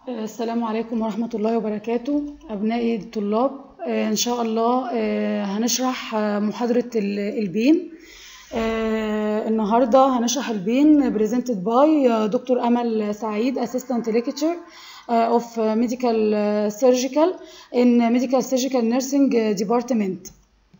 السلام عليكم ورحمة الله وبركاته أبنائي الطلاب آه، إن شاء الله آه، هنشرح آه، محاضرة ال- البين آه، النهاردة هنشرح البين presented by آه، دكتور أمل سعيد Assistant Lecturer آه، of Medical Surgical in Medical Surgical Nursing Department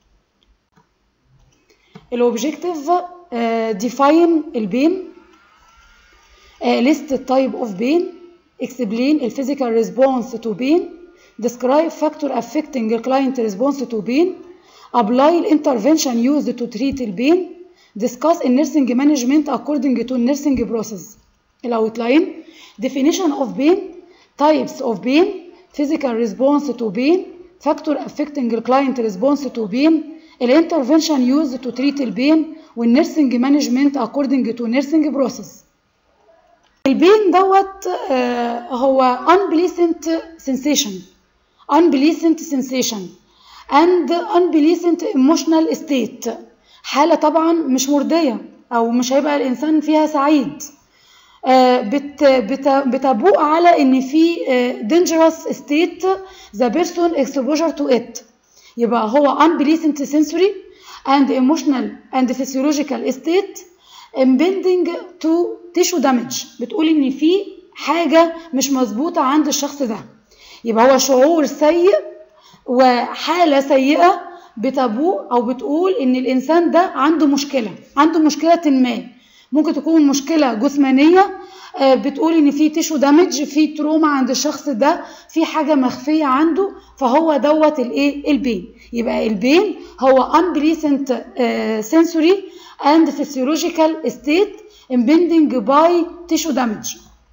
الأوبجيكتيف define البين uh, list the type of pain, explain the physical response to pain, describe factor affecting the client response to pain, apply the intervention used to treat the pain, discuss the nursing management according to nursing process. الأوتلاين definition of pain, types of pain, physical response to pain, factor affecting the client response to pain, الانترفنشن used to treat the pain, والnursing management according to nursing process. البين دوت آه، هو unpleasant sensation unpleasant sensation and unpleasant emotional state حالة طبعا مش مرضية أو مش هيبقى الإنسان فيها سعيد آه، بت بت بتبوء على إن في آه، dangerous state the person exposure to it يبقى هو unpleasant sensory and emotional and physiological state impending to tissue damage بتقول ان في حاجه مش مظبوطه عند الشخص ده يبقى هو شعور سيء وحاله سيئه بتبوء او بتقول ان الانسان ده عنده مشكله عنده مشكله ما ممكن تكون مشكله جسمانيه آه، بتقول ان في تيشو دامج في تروما عند الشخص ده في حاجه مخفيه عنده فهو دوت الايه البين يبقى البين هو unpleasant آه، sensory and physiological state impending by tissue damage.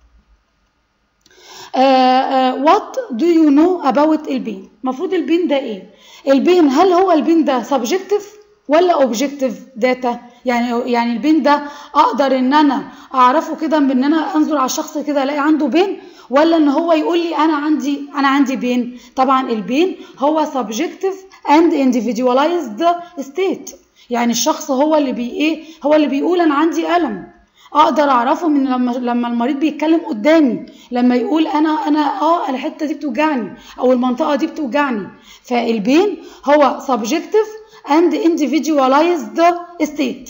Uh, uh, what do you know about البين؟ المفروض البين ده ايه؟ البين هل هو البين ده subjective ولا objective data؟ يعني يعني البين ده اقدر ان انا اعرفه كده بان انا انظر على الشخص كده الاقي عنده بين ولا ان هو يقول لي انا عندي انا عندي بين طبعا البين هو subjective and individualized state يعني الشخص هو اللي بي ايه هو اللي بيقول انا عندي الم اقدر اعرفه من لما لما المريض بيتكلم قدامي لما يقول انا انا اه الحته دي بتوجعني او المنطقه دي بتوجعني فالبين هو subjective and individualized state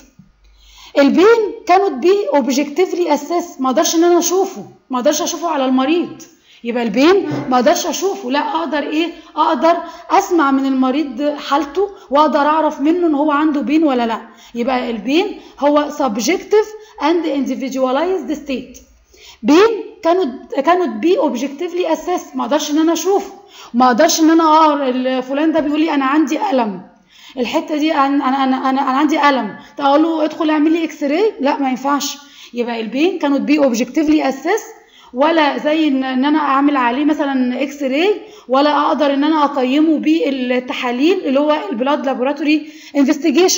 البين كانت بي اوبجكتيفلي اساس ما اقدرش ان انا اشوفه ما اقدرش اشوفه على المريض يبقى البين ما اقدرش اشوفه لا اقدر ايه اقدر اسمع من المريض حالته واقدر اعرف منه ان هو عنده بين ولا لا يبقى البين هو subjective and individualized state بين كانت كانت بي اوبجكتيفلي اساس ما اقدرش ان انا اشوفه ما اقدرش ان انا اه فلان ده بيقول لي انا عندي الم الحته دي انا انا انا انا, أنا عندي الم اقول له ادخل اعمل لي اكس راي لا ما ينفعش يبقى البين كانت بي اوبجكتيفلي اساس ولا زي ان إن انا اعمل عليه مثلا اكس راي ولا اقدر ان انا اقيمه بالتحاليل اللي هو البلاد لابوراتوري انفستيجيشن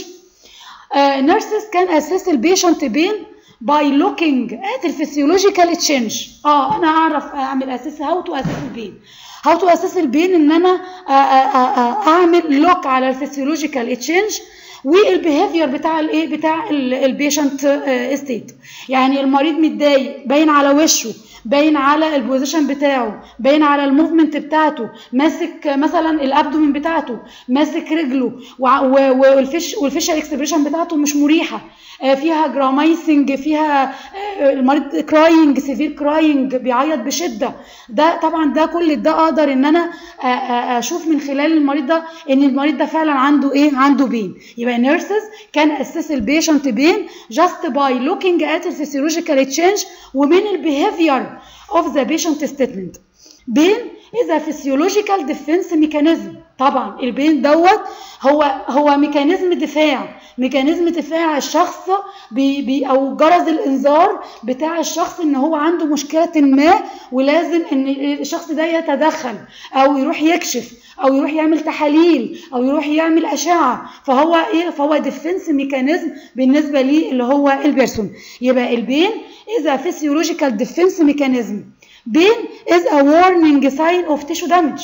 نيرسز كان اساس البيشنت بين باي لوكينج ات الفسيولوجيكال تشينج اه انا اعرف اعمل اساس هاو تو اساس البين هاو تو اساس البين ان انا آه، آه، آه، اعمل لوك على الفسيولوجيكال تشينج والبيهيفير بتاع الايه بتاع البيشنت ستيت يعني المريض متضايق باين على وشه باين على البوزيشن بتاعه باين على الموفمنت بتاعته ماسك مثلا الابدومين بتاعته ماسك رجله وع- و- والفيش والفيشال اكسبريشن بتاعته مش مريحه آه، فيها جرامايسنج فيها آه، المريض كراينج سيفير كراينج بيعيط بشده ده طبعا ده كل ده اقدر ان انا آه، آه، اشوف من خلال المريض ده ان المريض ده فعلا عنده ايه عنده بين يبقى نيرسز كان اساس البيشنت بين جاست باي لوكينج ات الفسيولوجيكال تشينج ومن البيهيفير اوف ذا بيشنت ستيتمنت بين اذا فيسيولوجيكال ديفنس ميكانيزم طبعا البين دوت هو هو ميكانيزم دفاع ميكانيزم دفاع الشخص بي بي او جرس الانذار بتاع الشخص ان هو عنده مشكله ما ولازم ان الشخص ده يتدخل او يروح يكشف او يروح يعمل تحاليل او يروح يعمل اشعه فهو ايه فهو ديفنس ميكانيزم بالنسبه ليه اللي هو البيرسون يبقى البين اذا فيسيولوجيكال ديفنس ميكانيزم بين is a warning sign of tissue damage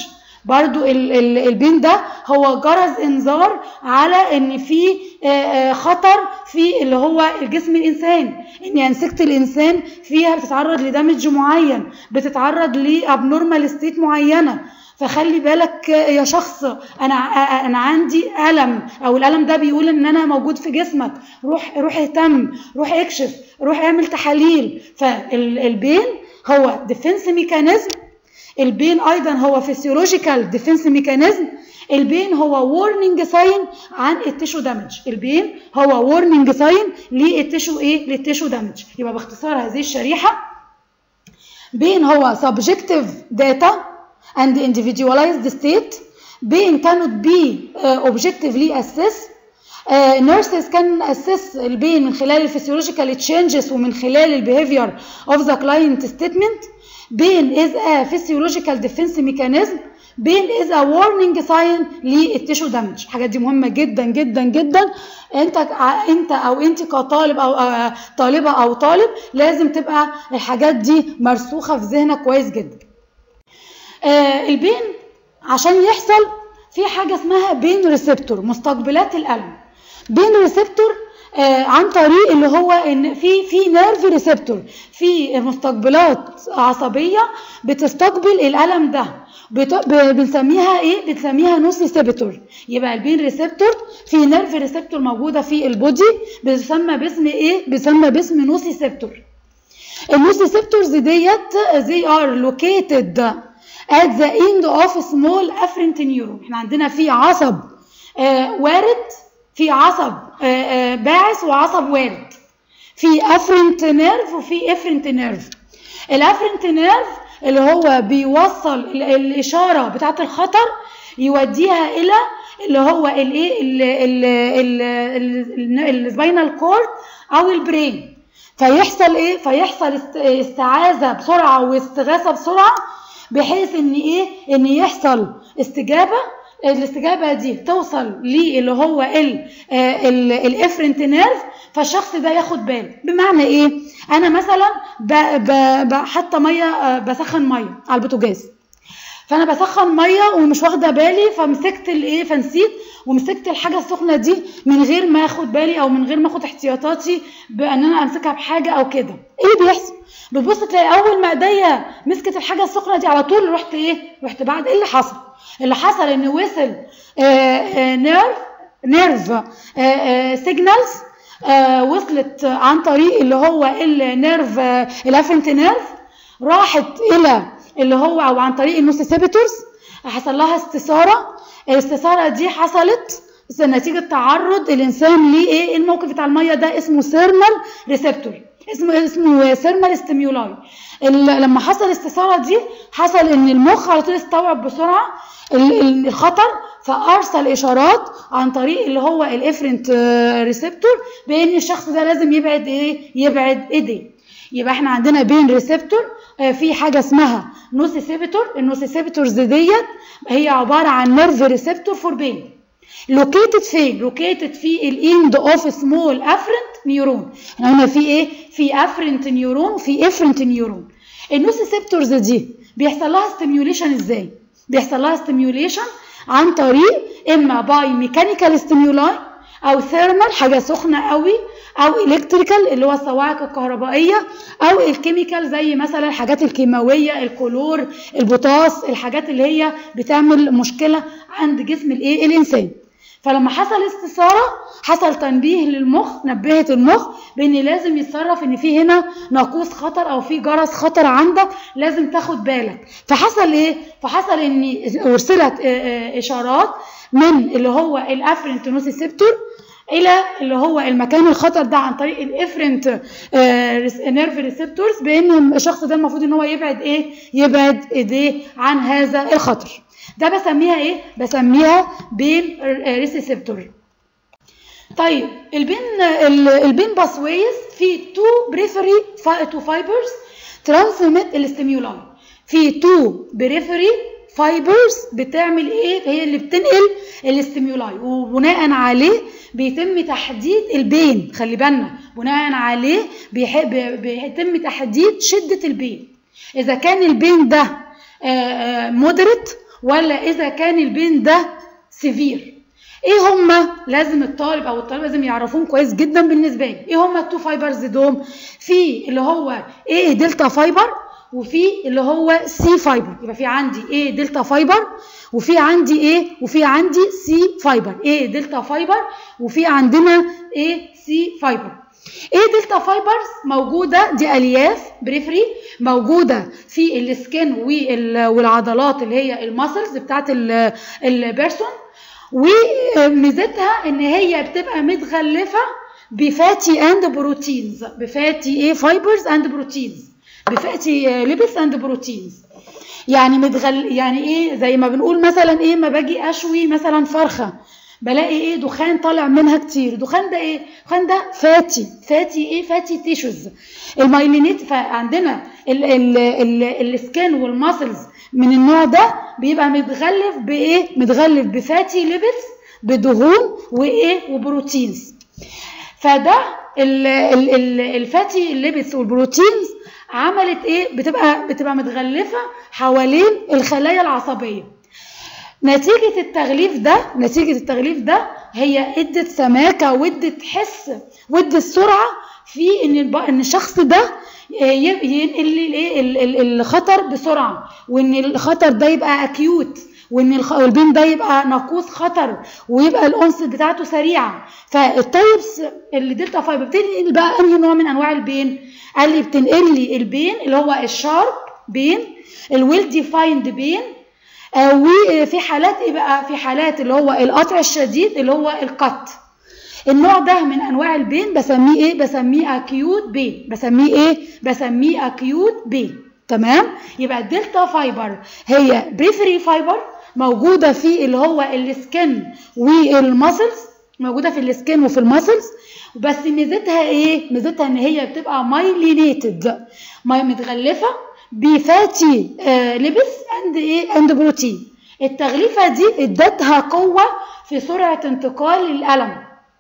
برضو ال- ال- البين ده هو جرس انذار على ان في آه، آه، خطر في اللي هو الجسم الانسان ان انسجه الانسان فيها بتتعرض لدمج معين بتتعرض لابنورمال ستيت معينه فخلي بالك يا شخص انا انا عندي الم او الالم ده بيقول ان انا موجود في جسمك روح روح اهتم روح اكشف روح اعمل تحاليل فالبين هو ديفنس ميكانيزم البين ايضا هو فيسيولوجيكال ديفنس ميكانيزم البين هو وورنينج ساين عن التيشو دامج البين هو وورنينج ساين للتيشو ايه للتيشو دامج يبقى باختصار هذه الشريحه بين هو subjective data and individualized state being cannot be uh, objectively assessed uh, nurses can assess البين من خلال الفسيولوجيكال changes ومن خلال البيهيفير of the client statement بين is a physiological defense mechanism بين is a warning sign للتيشو دامج الحاجات دي مهمه جدا جدا جدا انت ع- انت او انت كطالب او آه، طالبه او طالب لازم تبقى الحاجات دي مرسوخه في ذهنك كويس جدا آه، البين عشان يحصل في حاجه اسمها بين ريسبتور مستقبلات الالم بين ريسبتور آه، عن طريق اللي هو ان في في نيرف ريسبتور في مستقبلات عصبيه بتستقبل الالم ده بت- ب- بنسميها ايه بنسميها نوسيسيبتور يبقى البين ريسبتور في نيرف ريسبتور موجوده في البودي بتسمى باسم ايه بيسمى باسم نوسيسيبتور النوسيسيبتورز ديت they are located at the end of small afferent neuron احنا عندنا في عصب آه وارد في عصب آه آه باعث وعصب وارد في افرنت نيرف وفي افرنت نيرف الافرنت نيرف اللي هو بيوصل ال- الاشاره بتاعه الخطر يوديها الى اللي هو الايه السباينال كورد او البرين فيحصل ايه فيحصل است- استعاذه بسرعه واستغاثه بسرعه بحيث ان ايه ان يحصل استجابه الاستجابه دي توصل للي هو ال الافرنت نيرف فالشخص ده ياخد باله بمعنى ايه انا مثلا ب ب ب حاطه ميه آه، بسخن ميه على البوتاجاز فانا بسخن ميه ومش واخده بالي فمسكت الايه فنسيت ومسكت الحاجه السخنه دي من غير ما اخد بالي او من غير ما اخد احتياطاتي بان انا امسكها بحاجه او كده ايه اللي بيحصل بتبص تلاقي اول ما ايديا مسكت الحاجه السخنه دي على طول رحت ايه رحت بعد ايه اللي حصل اللي حصل ان وصل نيرف نيرف سيجنالز وصلت عن طريق اللي هو النيرف الافرنت نيرف راحت الى اللي هو او عن طريق النوسيسيبيتورز حصل لها استثاره الاستثاره دي حصلت بس نتيجه تعرض الانسان لايه الموقف بتاع الميه ده اسمه سيرمال ريسبتور اسمه اسمه سيرمال ستيمولاي لما حصل الاستثاره دي حصل ان المخ على طول استوعب بسرعه ال- ال- الخطر فارسل اشارات عن طريق اللي هو الافرنت ريسبتور بان الشخص ده لازم يبعد ايه يبعد ايديه يبقى احنا عندنا بين ريسبتور في حاجه اسمها نوسيسيبتور النوسيسيبتورز ديت هي عباره عن نيرف ريسبتور فور بين لوكيتد فين لوكيتد في الاند اوف سمول افرنت نيورون احنا قلنا في ايه في افرنت نيورون وفي افرنت نيورون النوسيسيبتورز دي بيحصل لها ستيميوليشن ازاي بيحصل لها ستيميوليشن عن طريق اما باي ميكانيكال ستيمولاي او ثيرمال حاجه سخنه قوي او الكتريكال اللي هو الصواعق الكهربائيه او الكيميكال زي مثلا الحاجات الكيماويه الكلور البوتاس الحاجات اللي هي بتعمل مشكله عند جسم الايه الانسان فلما حصل استثاره حصل تنبيه للمخ نبهت المخ بان لازم يتصرف ان في هنا ناقوس خطر او في جرس خطر عندك لازم تاخد بالك فحصل ايه فحصل ان ارسلت آه، آه، اشارات من اللي هو الافرنت نوسيسيبتور الى اللي هو المكان الخطر ده عن طريق الافرنت نيرف ريسبتورز بان الشخص ده المفروض ان هو يبعد ايه يبعد ايديه عن هذا الخطر ده بسميها ايه بسميها بين ريسبتور طيب البين ال- البين باسويز في تو بريفري تو فايبرز ترانسميت الاستيمولاي في تو بريفري فايبرز بتعمل ايه هي اللي بتنقل الاستيمولاي وبناء عليه بيتم تحديد البين خلي بالنا بناء عليه بيح- بي- بيتم تحديد شدة البين اذا كان البين ده مودريت ولا اذا كان البين ده سيفير ايه هما لازم الطالب او الطالب لازم يعرفوهم كويس جدا بالنسبه لي ايه هما التو فايبرز دوم في اللي هو ايه دلتا فايبر وفي اللي هو سي فايبر يبقى في عندي ايه دلتا فايبر وفي عندي ايه وفي عندي سي فايبر ايه دلتا فايبر وفي عندنا ايه سي فايبر ايه دلتا فايبرز موجوده دي الياف بريفري موجوده في السكن والعضلات اللي هي الماسلز بتاعت البيرسون وميزتها ان هي بتبقى متغلفه بفاتي اند بروتينز بفاتي ايه فايبرز اند بروتينز بفاتي ليبس اند بروتينز يعني متغل يعني ايه زي ما بنقول مثلا ايه ما باجي اشوي مثلا فرخه بلاقي ايه دخان طالع منها كتير دخان ده ايه دخان ده فاتي فاتي ايه فاتي تيشوز المايلينيت فعندنا السكان والماسلز من النوع ده بيبقى متغلف بايه متغلف بفاتي ليبس بدهون وايه وبروتينز فده الفاتي الليبس والبروتينز عملت ايه بتبقى بتبقى متغلفه حوالين الخلايا العصبيه نتيجة التغليف ده نتيجة التغليف ده هي ادت سماكة وادت حس وادت سرعة في ان ان الشخص ده ينقل الخطر بسرعة وان الخطر ده يبقى اكيوت وان البين ده يبقى ناقوس خطر ويبقى الانس بتاعته سريعه فالتايبس اللي دلتا فايبر بتنقل بقى انهي نوع من انواع البين قال لي بتنقل لي البين اللي هو الشارب بين الويل ديفايند بين وفي حالات ايه بقى في حالات اللي هو القطع الشديد اللي هو القط النوع ده من انواع البين بسميه ايه بسميه اكيوت بين بسميه ايه بسميه اكيوت بين تمام يبقى الدلتا فايبر هي بريفري فايبر موجوده في اللي هو السكن والماسلز موجوده في السكن وفي الماسلز بس ميزتها ايه ميزتها ان هي بتبقى مايلينيتد ماي متغلفه بفاتي آه لبس اند ايه اند بروتين التغليفه دي ادتها قوه في سرعه انتقال الالم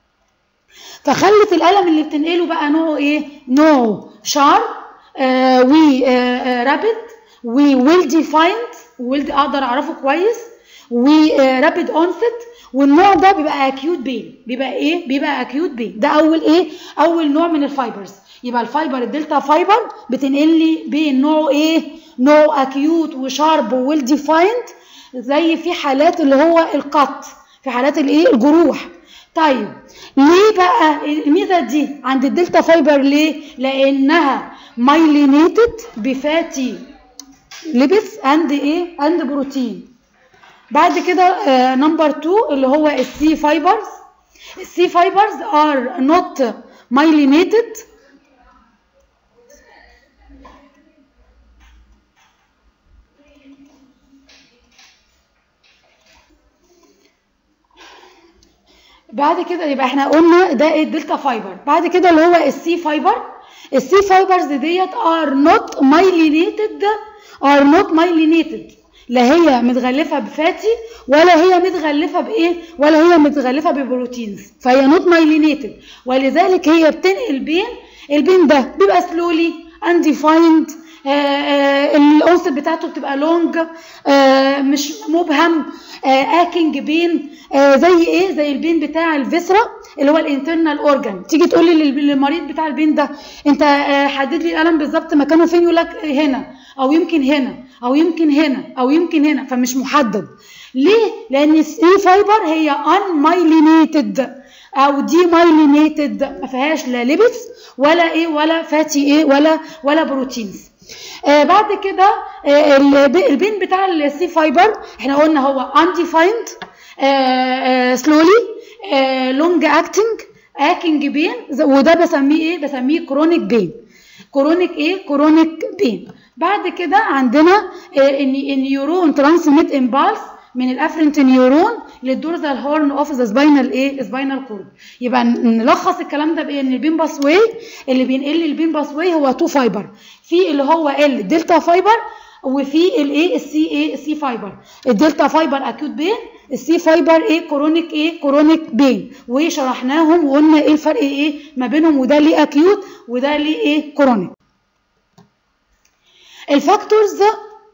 فخلت الالم اللي بتنقله بقى نوعه ايه نوعه شارب آه و آه رابد وويل ديفايند ويل اقدر اعرفه كويس ورابد اونست والنوع ده بيبقى اكيوت بين بيبقى ايه بيبقى اكيوت بين ده اول ايه اول نوع من الفايبرز يبقى الفايبر الدلتا فايبر بتنقل لي بين نوعه ايه نوع اكيوت وشارب وويل ديفايند زي في حالات اللي هو القط في حالات الايه الجروح طيب ليه بقى الميزه دي عند الدلتا فايبر ليه لانها مايلينيتد بفاتي لبس اند ايه اند بروتين بعد كده نمبر 2 اللي هو السي فايبرز السي فايبرز ار نوت مايلينيتد بعد كده يبقى احنا قلنا ده ايه الدلتا فايبر بعد كده اللي هو السي فايبر السي فايبرز ديت ار نوت مايلينيتد ار نوت مايلينيتد لا هي متغلفه بفاتي ولا هي متغلفه بايه ولا هي متغلفه ببروتينز فهي نوت مايلينيتد ولذلك هي بتنقل بين البين ده بيبقى سلولي انديفايند الانس بتاعته بتبقى لونج مش مبهم اكينج بين زي ايه زي البين بتاع الفيسرا اللي هو الانترنال اورجان تيجي تقول لي للمريض بتاع البين ده انت حدد لي الالم بالظبط مكانه فين يقول لك هنا او يمكن هنا او يمكن هنا او يمكن هنا فمش محدد ليه لان السي فايبر هي ان مايلينيتد او دي مايلينيتد ما فيهاش لا لبس ولا ايه ولا فاتي ايه ولا ولا بروتينز آه بعد كده آه البين بتاع السي فايبر احنا قلنا هو undefined آه سلولي لونج اكتنج اكينج بين وده بسميه ايه بسميه كرونيك بين كرونيك ايه كرونيك بين بعد كده عندنا النيورون ترانسميت امبالس من الافرنت نيورون للدورزال هورن اوف ذا سباينال ايه سباينال كورد يبقى نلخص الكلام ده بان البين باس واي اللي بينقل لي البين باس واي هو تو فايبر في اللي هو ال دلتا فايبر وفي الايه السي ايه السي فايبر الدلتا فايبر اكيوت بين السي فايبر ايه كرونيك ايه كرونيك بين وشرحناهم وقلنا ايه الفرق ايه ما بينهم وده ليه اكيوت وده ليه ايه كرونيك الفاكتورز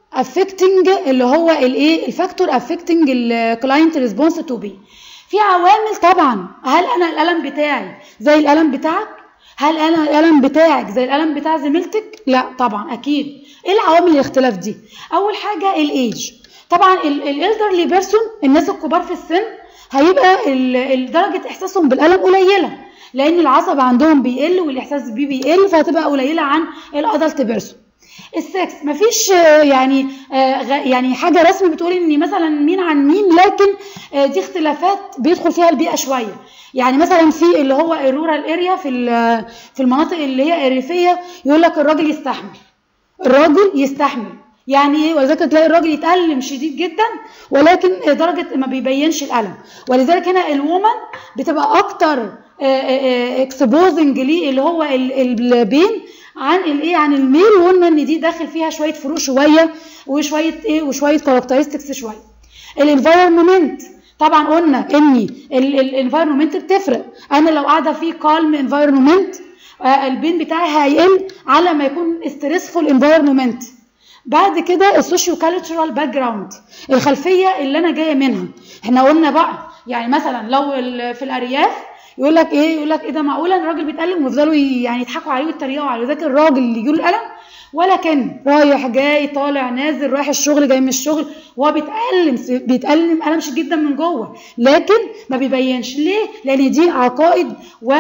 affecting اللي هو الايه الفاكتور affecting الكلاينت ريسبونس تو بي في عوامل طبعا هل انا القلم بتاعي زي القلم بتاعك هل انا القلم بتاعك زي القلم بتاع زميلتك لا طبعا اكيد ايه العوامل الاختلاف دي اول حاجه الايج طبعا الالدرلي بيرسون الناس الكبار في السن هيبقى درجه احساسهم بالالم قليله لان العصب عندهم بيقل والاحساس بيه بيقل فهتبقى قليله عن الادلت بيرسون السكس مفيش يعني يعني حاجه رسمي بتقول ان مثلا مين عن مين لكن دي اختلافات بيدخل فيها البيئه شويه يعني مثلا في اللي هو الرورال اريا في في المناطق اللي هي الريفيه يقول لك الراجل يستحمل الراجل يستحمل يعني ايه ولذلك تلاقي الراجل يتألم شديد جدا ولكن درجه ما بيبينش الالم ولذلك هنا الومن بتبقى اكتر اكسبوزنج ليه اللي هو البين عن الايه عن الميل وقلنا ان دي داخل فيها شويه فروق شويه وشويه ايه وشويه كاركترستكس شويه الانفايرمنت طبعا قلنا ان الانفايرمنت بتفرق انا لو قاعده في كالم انفايرمنت البين بتاعي هيقل على ما يكون ستريسفول انفايرمنت بعد كده السوشيو كالتشرال باك جراوند الخلفيه اللي انا جايه منها احنا قلنا بقى يعني مثلا لو في الارياف يقول لك ايه يقول لك ايه ده معقوله الراجل بيتألم ويفضلوا يعني يضحكوا عليه ويتريقوا عليه ذاك الراجل اللي يجيله الالم ولا كان رايح جاي طالع نازل رايح الشغل جاي من الشغل وهو بيتألم بيتألم ألم شديد جدا من جوه لكن ما بيبينش ليه؟ لأن دي عقائد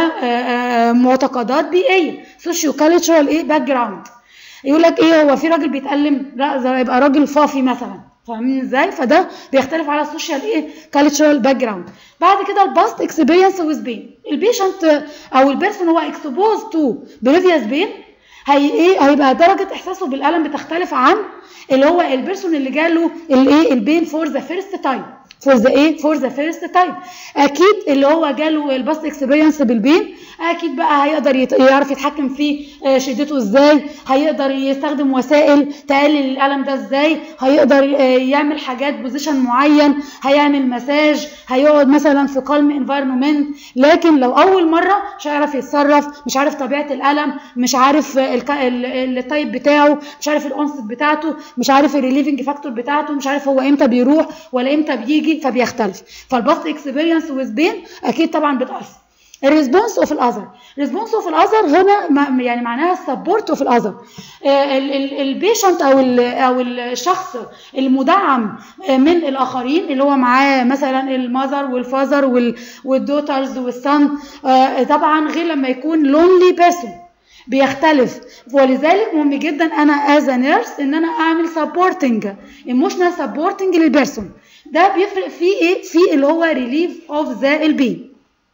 ومعتقدات بيئية سوشيو كالتشرال ايه باك جراوند يقول لك ايه هو في راجل بيتألم لا ده يبقى راجل فافي مثلا فاهمين ازاي فده بيختلف على السوشيال ايه كالتشرال باك جراوند بعد كده الباست اكسبيرينس ويز بين البيشنت او البيرسون هو اكسبوز تو بريفيوس بين هي ايه هيبقى درجه احساسه بالالم بتختلف عن اللي هو البيرسون اللي جاله الايه البين فور ذا فيرست تايم فور ذا ايه فور ذا فيرست تايم اكيد اللي هو جاله الباست اكسبيرينس بالبين اكيد بقى هيقدر يت... يعرف يتحكم في شدته ازاي هيقدر يستخدم وسائل تقلل الالم ده ازاي هيقدر يعمل حاجات بوزيشن معين هيعمل مساج هيقعد مثلا في كالم انفايرمنت لكن لو اول مره مش هيعرف يتصرف مش عارف طبيعه الالم مش عارف الك... التايب بتاعه مش عارف الاونست بتاعته مش عارف الريليفنج فاكتور بتاعته مش عارف هو امتى بيروح ولا امتى بيجي فبيختلف فالباست اكسبيرينس ويز بين اكيد طبعا بتاثر الريسبونس اوف الاذر ريسبونس اوف الاذر هنا يعني معناها السبورت اوف الاذر البيشنت او ال او الشخص المدعم من الاخرين اللي هو معاه مثلا المذر والفازر والدوترز والسن طبعا غير لما يكون لونلي بيرسون بيختلف ولذلك مهم جدا انا از نيرس ان انا اعمل سبورتنج ايموشنال سبورتنج للبيرسون ده بيفرق في ايه في اللي هو ريليف اوف ذا البين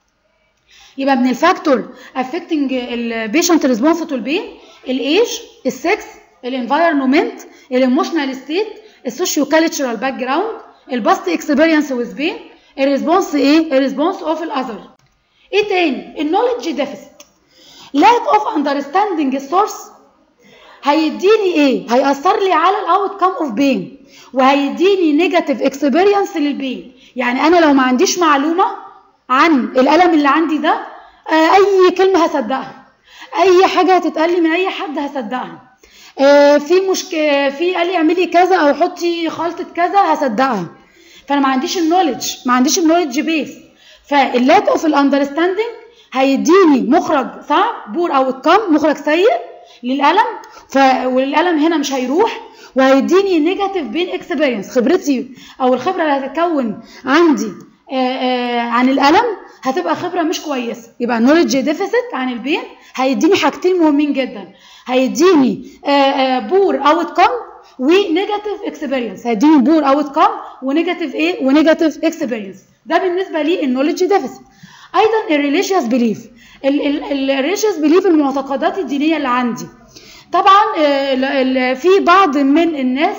يبقى من الفاكتور affecting البيشنت ريسبونس تو البين الايج السكس الانفايرمنت الايموشنال ستيت السوشيو كالتشرال باك جراوند الباست اكسبيرينس ويز بين الريسبونس ايه الريسبونس اوف الاذر ايه تاني النولج ديفيسيت lack of understanding السورس هيديني ايه هيأثر لي على الاوت كام اوف بين وهيديني نيجاتيف اكسبيرينس للبين يعني انا لو ما عنديش معلومه عن الالم اللي عندي ده اي كلمه هصدقها اي حاجه هتتقال لي من اي حد هصدقها في مشكله في قال لي اعملي كذا او حطي خلطه كذا هصدقها فانا ما عنديش النولج ما عنديش النولج بيس فاللاك اوف الاندرستاندنج هيديني مخرج صعب بور او كم مخرج سيء للالم ف والالم هنا مش هيروح وهيديني نيجاتيف بين اكسبيرينس خبرتي او الخبره اللي هتتكون عندي آآ آآ عن الالم هتبقى خبره مش كويسه يبقى نولج ديفيسيت عن البين هيديني حاجتين مهمين جدا هيديني بور اوت كم ونيجاتيف اكسبيرينس هيديني بور اوت كم ونيجاتيف ايه ونيجاتيف اكسبيرينس ده بالنسبه لي النولج ديفيسيت ايضا الريليجيوس بليف الريليجيوس بليف المعتقدات الدينيه اللي عندي طبعا في بعض من الناس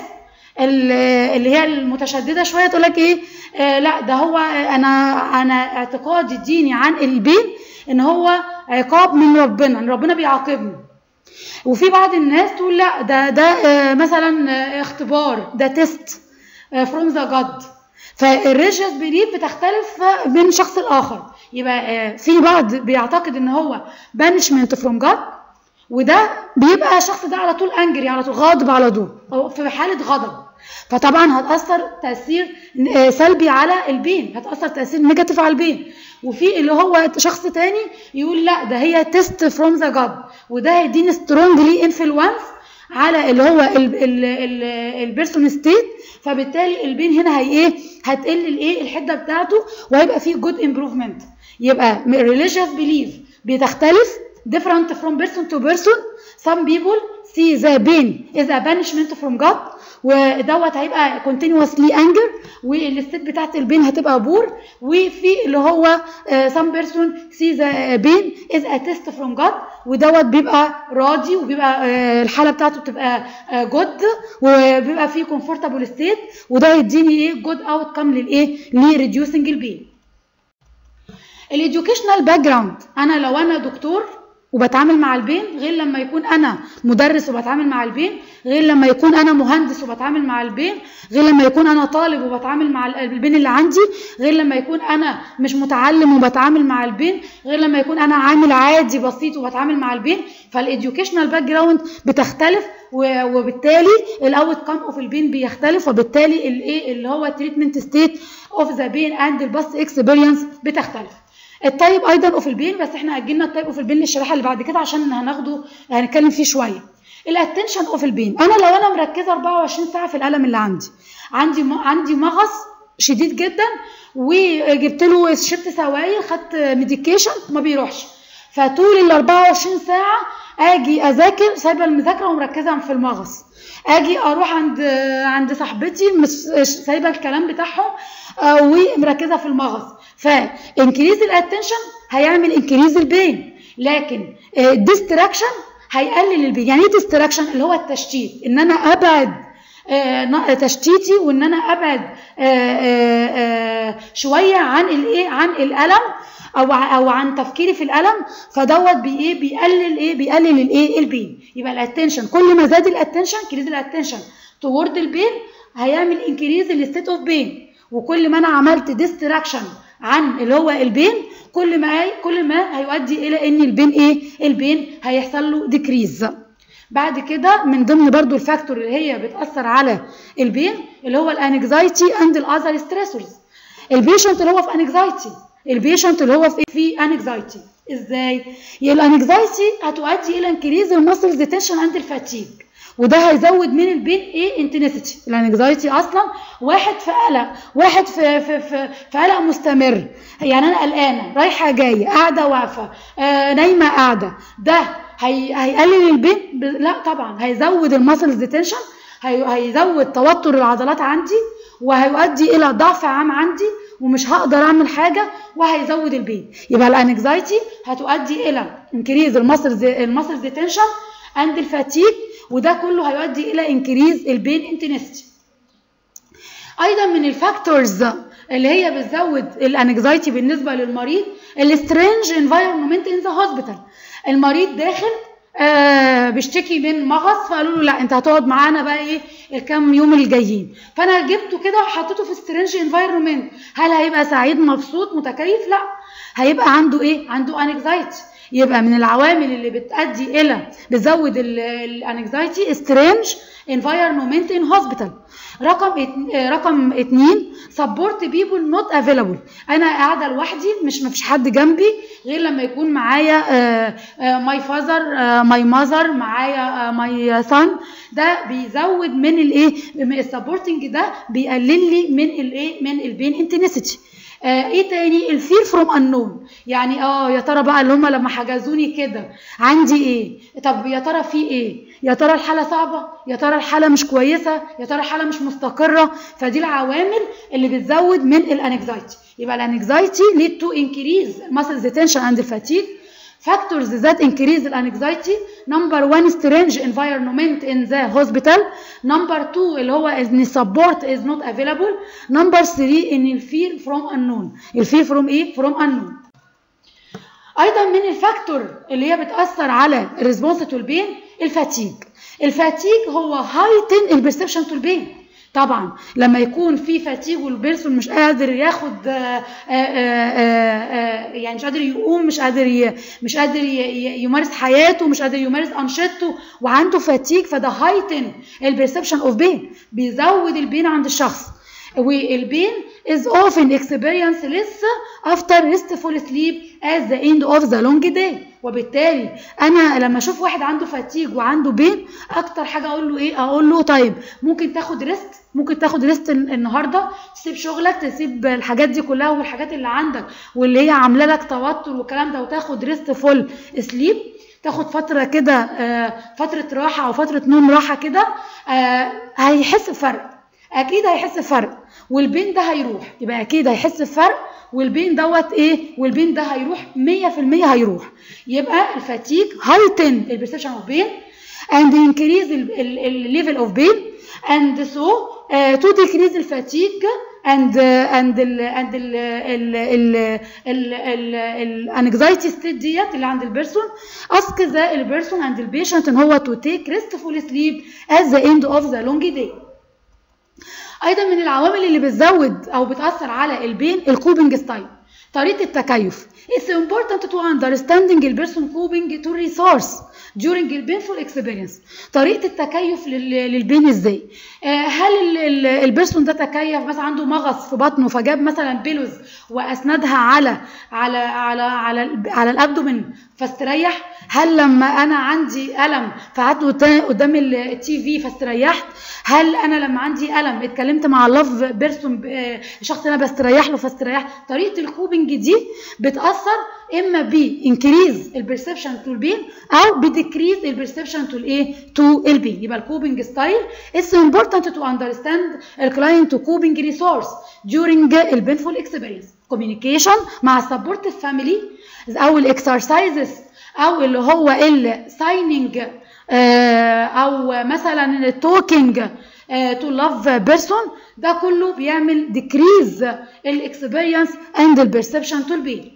اللي هي المتشدده شويه تقول لك ايه آه لا ده هو انا انا اعتقادي الديني عن البين ان هو عقاب من ربنا ان ربنا بيعاقبني وفي بعض الناس تقول لا ده ده آه مثلا آه اختبار ده تيست فروم ذا جاد فالريجيوس بليف بتختلف من شخص لاخر يبقى في بعض بيعتقد ان هو بانشمنت فروم جاد وده بيبقى الشخص ده على طول انجري على طول غاضب على طول او في حاله غضب فطبعا هتاثر تاثير آه، سلبي على البين هتاثر تاثير نيجاتيف على البين وفي اللي هو شخص تاني يقول لا ده هي تيست فروم ذا جاد وده هيديني سترونجلي انفلونس على اللي هو البيرسون ستيت فبالتالي البين هنا هي ايه هتقل الايه الحده بتاعته وهيبقى فيه جود امبروفمنت يبقى religious belief بتختلف different from person to person some people see the pain is a punishment from God ودوت هيبقى continuously anger والستيت بتاعت البين هتبقى بور وفي اللي هو uh, some person see the pain is a test from God ودوت بيبقى راضي وبيبقى uh, الحاله بتاعته بتبقى جود uh, وبيبقى فيه comfortable state وده يديني ايه جود اوت كام للايه لريديوسنج البين الاديوكيشنال باك جراوند انا لو انا دكتور وبتعامل مع البين غير لما يكون انا مدرس وبتعامل مع البين غير لما يكون انا مهندس وبتعامل مع البين غير لما يكون انا طالب وبتعامل مع البين اللي عندي غير لما يكون انا مش متعلم وبتعامل مع البين غير لما يكون انا عامل عادي بسيط وبتعامل مع البين فالاديوكيشنال باك جراوند بتختلف وبالتالي الاوت كام اوف البين بيختلف وبالتالي الايه اللي هو التريتمنت ستيت اوف ذا بين اند الباست اكسبيرينس بتختلف التايب ايضا اوف البين بس احنا اجلنا التايب اوف البين للشريحه اللي بعد كده عشان هناخده هنتكلم فيه شويه الاتنشن اوف البين انا لو انا مركزه 24 ساعه في الالم اللي عندي عندي م... عندي مغص شديد جدا وجبت له شربت سوائل خدت ميديكيشن ما بيروحش فطول ال 24 ساعه اجي اذاكر سايبه المذاكره ومركزه في المغص اجي اروح عند عند صاحبتي مش سايبه الكلام بتاعهم ومركزه في المغص فانكريز الاتنشن هيعمل انكريز البين لكن ديستراكشن هيقلل البين يعني ايه ديستراكشن اللي هو التشتيت ان انا ابعد تشتيتي وان انا ابعد شويه عن الايه عن الالم او او عن تفكيري في الالم فدوت بايه بيقلل ايه بيقلل الايه البين يبقى الاتنشن كل ما زاد الاتنشن انكريز الاتنشن تورد البين هيعمل انكريز الستيت اوف بين وكل ما انا عملت ديستراكشن عن اللي هو البين كل ما كل ما هيؤدي الى ان البين ايه البين هيحصل له ديكريز بعد كده من ضمن برضو الفاكتور اللي هي بتاثر على البين اللي هو الانكزايتي اند الاذر ستريسورز البيشنت اللي هو في انكزايتي البيشنت اللي هو في في انكزايتي ازاي الانكزايتي هتؤدي الى انكريز المسلز تنشن اند الفاتيج وده هيزود من البين ايه انتنسيتي الانكزايتي اصلا واحد في قلق واحد في في في, في قلق مستمر يعني انا قلقانه رايحه جايه قاعده واقفه آه نايمه قاعده ده هي هيقلل البين ب... لا طبعا هيزود المسلز تنشن هي... هيزود توتر العضلات عندي وهيؤدي الى ضعف عام عندي ومش هقدر اعمل حاجه وهيزود البين يبقى الانكزايتي هتؤدي الى انكريز المسلز المسلز تنشن اند الفاتيج وده كله هيؤدي الى انكريز البين انتنسيتي ايضا من الفاكتورز اللي هي بتزود الانكزايتي بالنسبه للمريض السترينج انفايرمنت ان ذا هوسبيتال المريض داخل آه بيشتكي من مغص فقالوا له لا انت هتقعد معانا بقى ايه الكام يوم الجايين فانا جبته كده وحطيته في سترينج انفايرمنت هل هيبقى سعيد مبسوط متكيف لا هيبقى عنده ايه عنده انكزايتي يبقى من العوامل اللي بتؤدي الى بتزود الانكزايتي سترينج انفايرمنت ان هوسبيتال رقم ات... رقم اتنين سبورت بيبول نوت افيلابل انا قاعده لوحدي مش مفيش حد جنبي غير لما يكون معايا ماي فازر ماي ماذر معايا ماي سان ده بيزود من الايه السبورتنج ده بيقلل لي من الايه من البين انتنسيتي آه ايه تاني الفير فروم انون يعني اه يا ترى بقى اللي هم لما حجزوني كده عندي ايه طب يا ترى في ايه يا ترى الحاله صعبه يا ترى الحاله مش كويسه يا ترى الحاله مش مستقره فدي العوامل اللي بتزود من الانكزايتي يبقى الانكزايتي lead to increase muscle tension and fatigue factors that increase the anxiety number one strange environment in the hospital number two اللي هو ان support is not available number three ان الفير from unknown الفير from ايه from unknown ايضا من الفاكتور اللي هي بتاثر على الريسبونس تو البين الفاتيج الفاتيج هو هايتن البرسبشن تو البين طبعا لما يكون في فاتيج والبيرسون مش قادر ياخد آآ آآ يعني مش قادر يقوم مش قادر مش قادر يمارس حياته مش قادر يمارس انشطته وعنده فاتيج فده هايتن البرسبشن اوف بين بيزود البين عند الشخص والبين is often experienced less after restful sleep at the end of the long day وبالتالي انا لما اشوف واحد عنده فاتيج وعنده بين اكتر حاجه اقول له ايه اقول له طيب ممكن تاخد ريست ممكن تاخد ريست النهارده تسيب شغلك تسيب الحاجات دي كلها والحاجات اللي عندك واللي هي عامله لك توتر والكلام ده وتاخد ريست فول سليب تاخد فتره كده فتره راحه او فتره نوم راحه كده هيحس بفرق اكيد هيحس بفرق والبين ده هيروح يبقى اكيد هيحس بفرق والبين دوت ايه والبين ده هيروح 100% هيروح يبقى الفاتيج هايتن البرسبشن اوف بين and increase الليفل اوف بين and so uh, to decrease الفاتيج and uh, and ال and ال ال ال ال ال الانكزايتي ستيت ديت اللي عند البيرسون ask the البيرسون and البيشنت ان هو to take restful sleep at the end of the long day ايضا من العوامل اللي بتزود او بتاثر على البين الكوبنج ستايل طريقه التكيف It's important to understanding a person coping to resource during a painful experience طريقة التكيف للبين ازاي هل البيرسون ده تكيف مثلا عنده مغص في بطنه فجاب مثلا بيلوز واسندها على على على على على الابدومن فاستريح هل لما انا عندي الم فقعدت قدام التي في فاستريحت هل انا لما عندي الم اتكلمت مع لاف بيرسون الشخص اللي انا بستريح له فاستريحت طريقه الكوبنج دي بتاثر اما بانكريز البرسبشن تو البين او بديكريز البرسبشن تو الايه تو البين يبقى الكوبنج ستايل اتس important to understand الكلاينت تو كوبنج ريسورس during البينفول اكسبيرينس communication مع supportive family او الاكسرسايزز او اللي هو السايننج او مثلا التوكينج تو لاف بيرسون ده كله بيعمل ديكريز الاكسبيرينس اند البرسبشن تو البين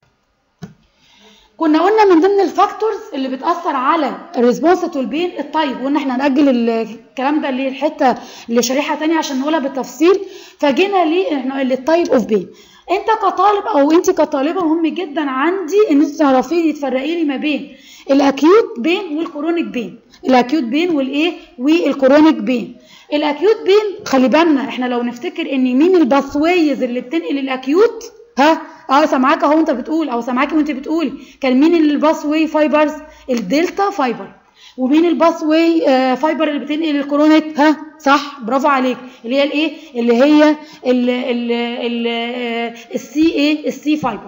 كنا قلنا من ضمن الفاكتورز اللي بتاثر على الريسبونس تو البين الطيب وقلنا احنا ناجل الكلام ده للحته لشريحه ثانيه عشان نقولها بالتفصيل فجينا ليه احنا للتايب اوف بين انت كطالب او انت كطالبه مهم جدا عندي ان انت تعرفي لي تفرقي لي ما بين الاكيوت بين والكرونيك بين الاكيوت بين والايه والكرونيك بين الاكيوت بين خلي بالنا احنا لو نفتكر ان مين الباثويز اللي بتنقل الاكيوت ها اه سامعاك اهو انت بتقول او سامعاكي وانت بتقولي كان مين الباث واي فايبرز الدلتا فايبر ومين الباث واي آه فايبر اللي بتنقل الكرونيك ها صح برافو عليك اللي هي الايه اللي هي السي ايه السي فايبر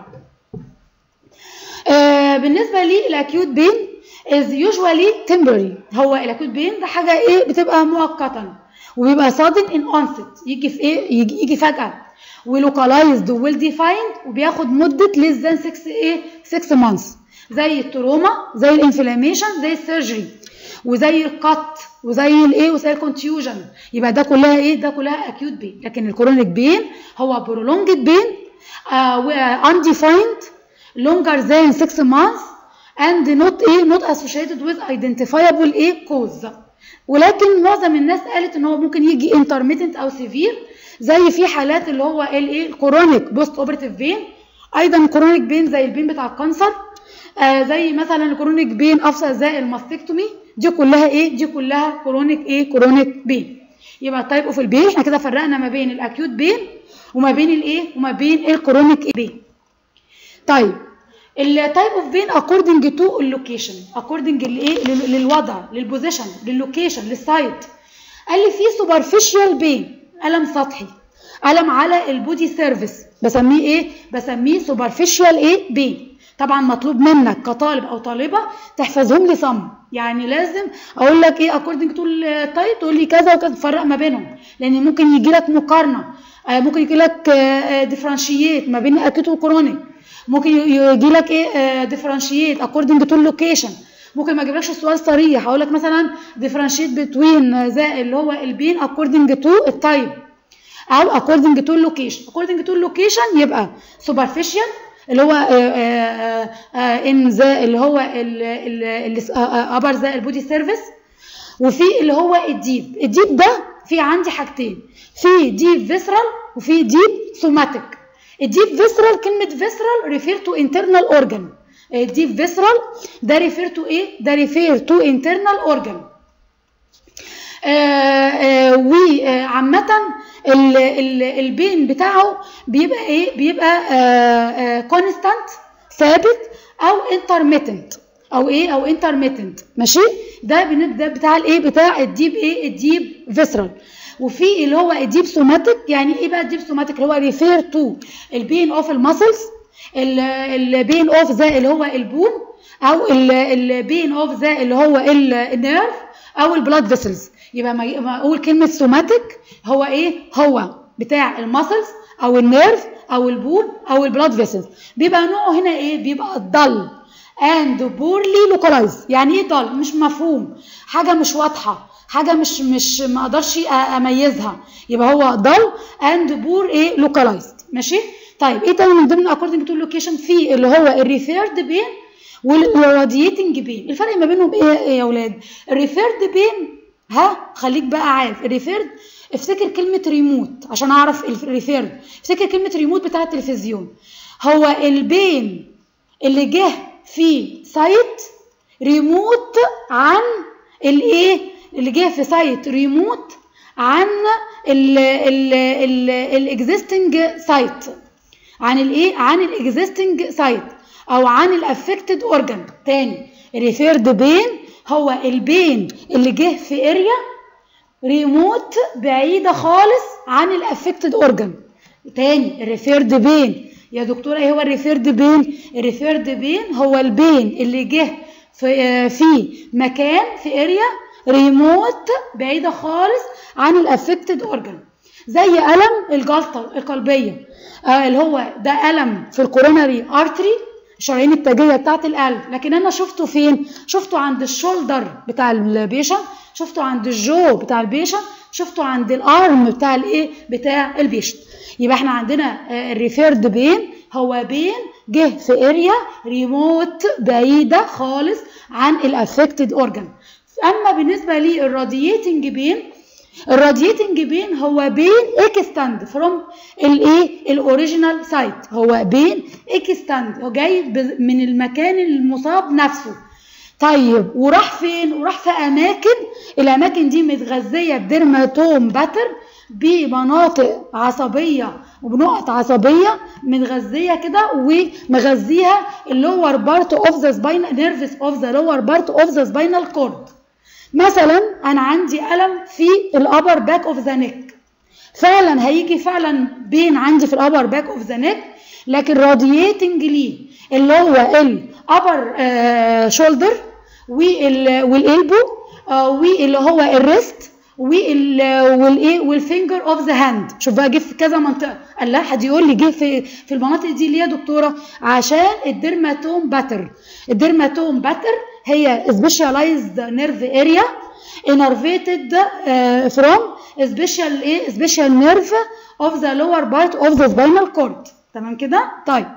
آه بالنسبه للاكيوت بين is usually temporary هو الاكيوت بين ده حاجه ايه بتبقى مؤقتا وبيبقى sudden in onset يجي في ايه يجي, يجي فجاه ولوكالايزد ويل ديفايند وبياخد مده less than 6 ايه 6 months زي التروما زي الانفلاميشن زي السيرجري وزي القط وزي الايه وزي الكونتيوجن يبقى ده كلها ايه ده كلها اكيوت بين لكن الكرونيك بين هو برولونجد بين undefined longer than 6 months and not ايه not associated with identifiable ايه cause ولكن معظم الناس قالت ان هو ممكن يجي intermittent او severe زي في حالات اللي هو الايه الكرونيك بوست اوبرتيف بين ايضا الكرونيك بين زي البين بتاع الكانسر آه زي مثلا الكرونيك بين افصل زي الماستكتومي دي كلها ايه دي كلها كرونيك ايه كرونيك بين يبقى التايب اوف البين احنا كده فرقنا ما بين الاكيوت بين وما بين الايه وما بين الكرونيك بين طيب التايب اوف بين اكوردنج تو اللوكيشن اكوردنج لايه للوضع للبوزيشن لللوكيشن للسايت قال لي في سوبرفيشال بين الم سطحي الم على البودي سيرفيس بسميه ايه بسميه سوبرفيشال ايه بين طبعا مطلوب منك كطالب او طالبه تحفظهم لي صم يعني لازم اقول لك ايه اكوردنج تو التايب تقول لي كذا وكذا تفرق ما بينهم لان ممكن يجي لك مقارنه ممكن يجي لك ديفرنشيات ما بين اكيوت وكرونيك ممكن يجي لك ايه ديفرنشيت اكوردنج تو اللوكيشن ممكن ما اجيبلكش السؤال صريح اقول لك مثلا ديفرنشيت بتوين ذا اللي هو البين اكوردنج تو التايب او اكوردنج تو اللوكيشن اكوردنج تو اللوكيشن يبقى سوبرفيشال اللي هو ان ذا اللي هو ابر ذا البودي سيرفيس وفي اللي هو الديب الديب ده في عندي حاجتين في ديب فيسرال وفي ديب سوماتيك الديب فيسرال كلمه فيسرال ريفير تو انترنال اورجان الديب فيسرال ده ريفير تو ايه ده ريفير تو انترنال اورجان وعامة البين بتاعه بيبقى ايه بيبقى كونستانت ثابت او انترميتنت او ايه او انترميتنت ماشي ده ده بتاع الايه بتاع الديب ايه الديب فيسرال وفي اللي هو الديب سوماتيك يعني ايه بقى الديب سوماتيك اللي هو ريفير تو البين اوف الماسلز البين اوف ذا اللي هو البون او البين اوف ذا اللي هو النيرف او البلاد فيسلز يبقى ما اقول كلمه سوماتيك هو ايه هو بتاع الماسلز او النيرف او البون او البلاد فيسلز بيبقى نوعه هنا ايه بيبقى ضل and poorly localized يعني ايه ضل مش مفهوم حاجه مش واضحه حاجه مش مش ما اقدرش اميزها يبقى هو ضل and poor ايه localized ماشي طيب ايه تاني من ضمن according to location في اللي هو الريفيرد بين والراديتنج بين الفرق ما بينهم ايه يا اولاد الريفيرد بين ها خليك بقى عارف الريفيرد افتكر كلمة ريموت عشان اعرف الريفيرد افتكر كلمة ريموت بتاع التلفزيون هو البين اللي جه في سايت ريموت عن الايه اللي جه في سايت ريموت عن الاكزيستنج سايت عن الايه عن الاكزيستنج سايت او عن الافكتد اورجان تاني الريفيرد بين هو البين اللي جه في اريا ريموت بعيده خالص عن الافكتد اورجان تاني الريفيرد بين يا دكتوره ايه هو الريفيرد بين الريفيرد بين هو البين اللي جه في في مكان في اريا ريموت بعيده خالص عن الافكتد اورجان زي الم الجلطه القلبيه آه اللي هو ده الم في الكوروناري ارتري الشرايين التاجيه بتاعت القلب لكن انا شفته فين شفته عند الشولدر بتاع البيشن شفته عند الجو بتاع البيشن شفته عند الارم بتاع الايه بتاع البيشن يبقى احنا عندنا الريفيرد بين هو بين جه في اريا ريموت بعيده خالص عن الافكتد اورجان اما بالنسبه للرادييتنج بين الرادييتنج بين هو بين اكستاند فروم الايه الاوريجينال سايت هو بين اكستاند هو جاي من المكان المصاب نفسه طيب وراح فين وراح في اماكن الاماكن دي متغذيه بديرماتوم باتر بمناطق عصبيه وبنقط عصبيه متغذيه كده ومغذيها اللور بارت اوف ذا سباينال نيرفس اوف ذا لور بارت اوف ذا سباينال كورد مثلا انا عندي الم في الابر باك اوف ذا نيك فعلا هيجي فعلا بين عندي في الابر باك اوف ذا نيك لكن رادييتنج ليه اللي هو الابر شولدر والالبو واللي هو الريست والايه والفينجر اوف ذا هاند شوف بقى جه في كذا منطقه قال لا حد يقول لي جه في في المناطق دي ليه يا دكتوره عشان الديرماتوم باتر الديرماتوم باتر هي سبيشاليزد نيرف اريا innervated uh, from special ايه special nerve of the lower part of the spinal cord تمام كده طيب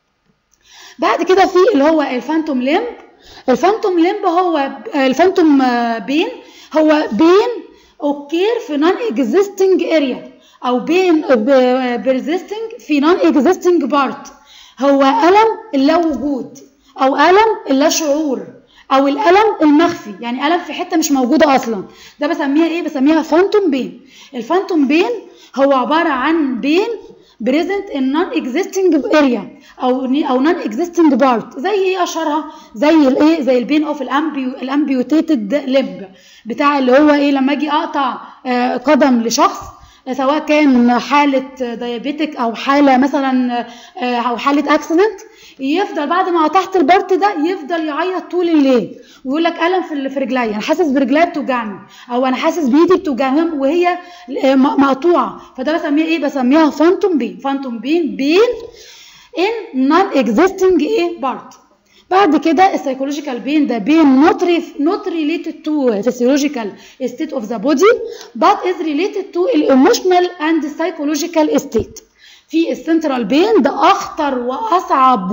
بعد كده في اللي هو الفانتوم ليمب الفانتوم ليمب هو الفانتوم بين هو بين اوكير في نون اكزيستنج اريا او بين بيرزيستنج في نون اكزيستنج بارت هو الم اللا وجود او الم اللا شعور او الالم المخفي يعني الم في حته مش موجوده اصلا ده بسميها ايه بسميها فانتوم بين الفانتوم بين هو عباره عن بين بريزنت ان نون اكزيستنج اريا او او نون اكزيستنج بارت زي ايه اشهرها زي الايه زي البين اوف الامبيو الامبيوتيتد ليمب بتاع اللي هو ايه لما اجي اقطع آه قدم لشخص سواء كان حالة ديابيتك أو حالة مثلا أو حالة أكسيدنت يفضل بعد ما قطعت البارت ده يفضل يعيط طول الليل ويقول لك ألم في في رجلي أنا حاسس برجلي بتوجعني أو أنا حاسس بإيدي بتوجعني وهي مقطوعة فده بسميها إيه؟ بسميها فانتوم بين فانتوم بين بين in non existing إيه بارت بعد كده السايكولوجيكال بين ده بين not, not related to physiological state of the body but is related to emotional and psychological state في السنترال بين ده اخطر واصعب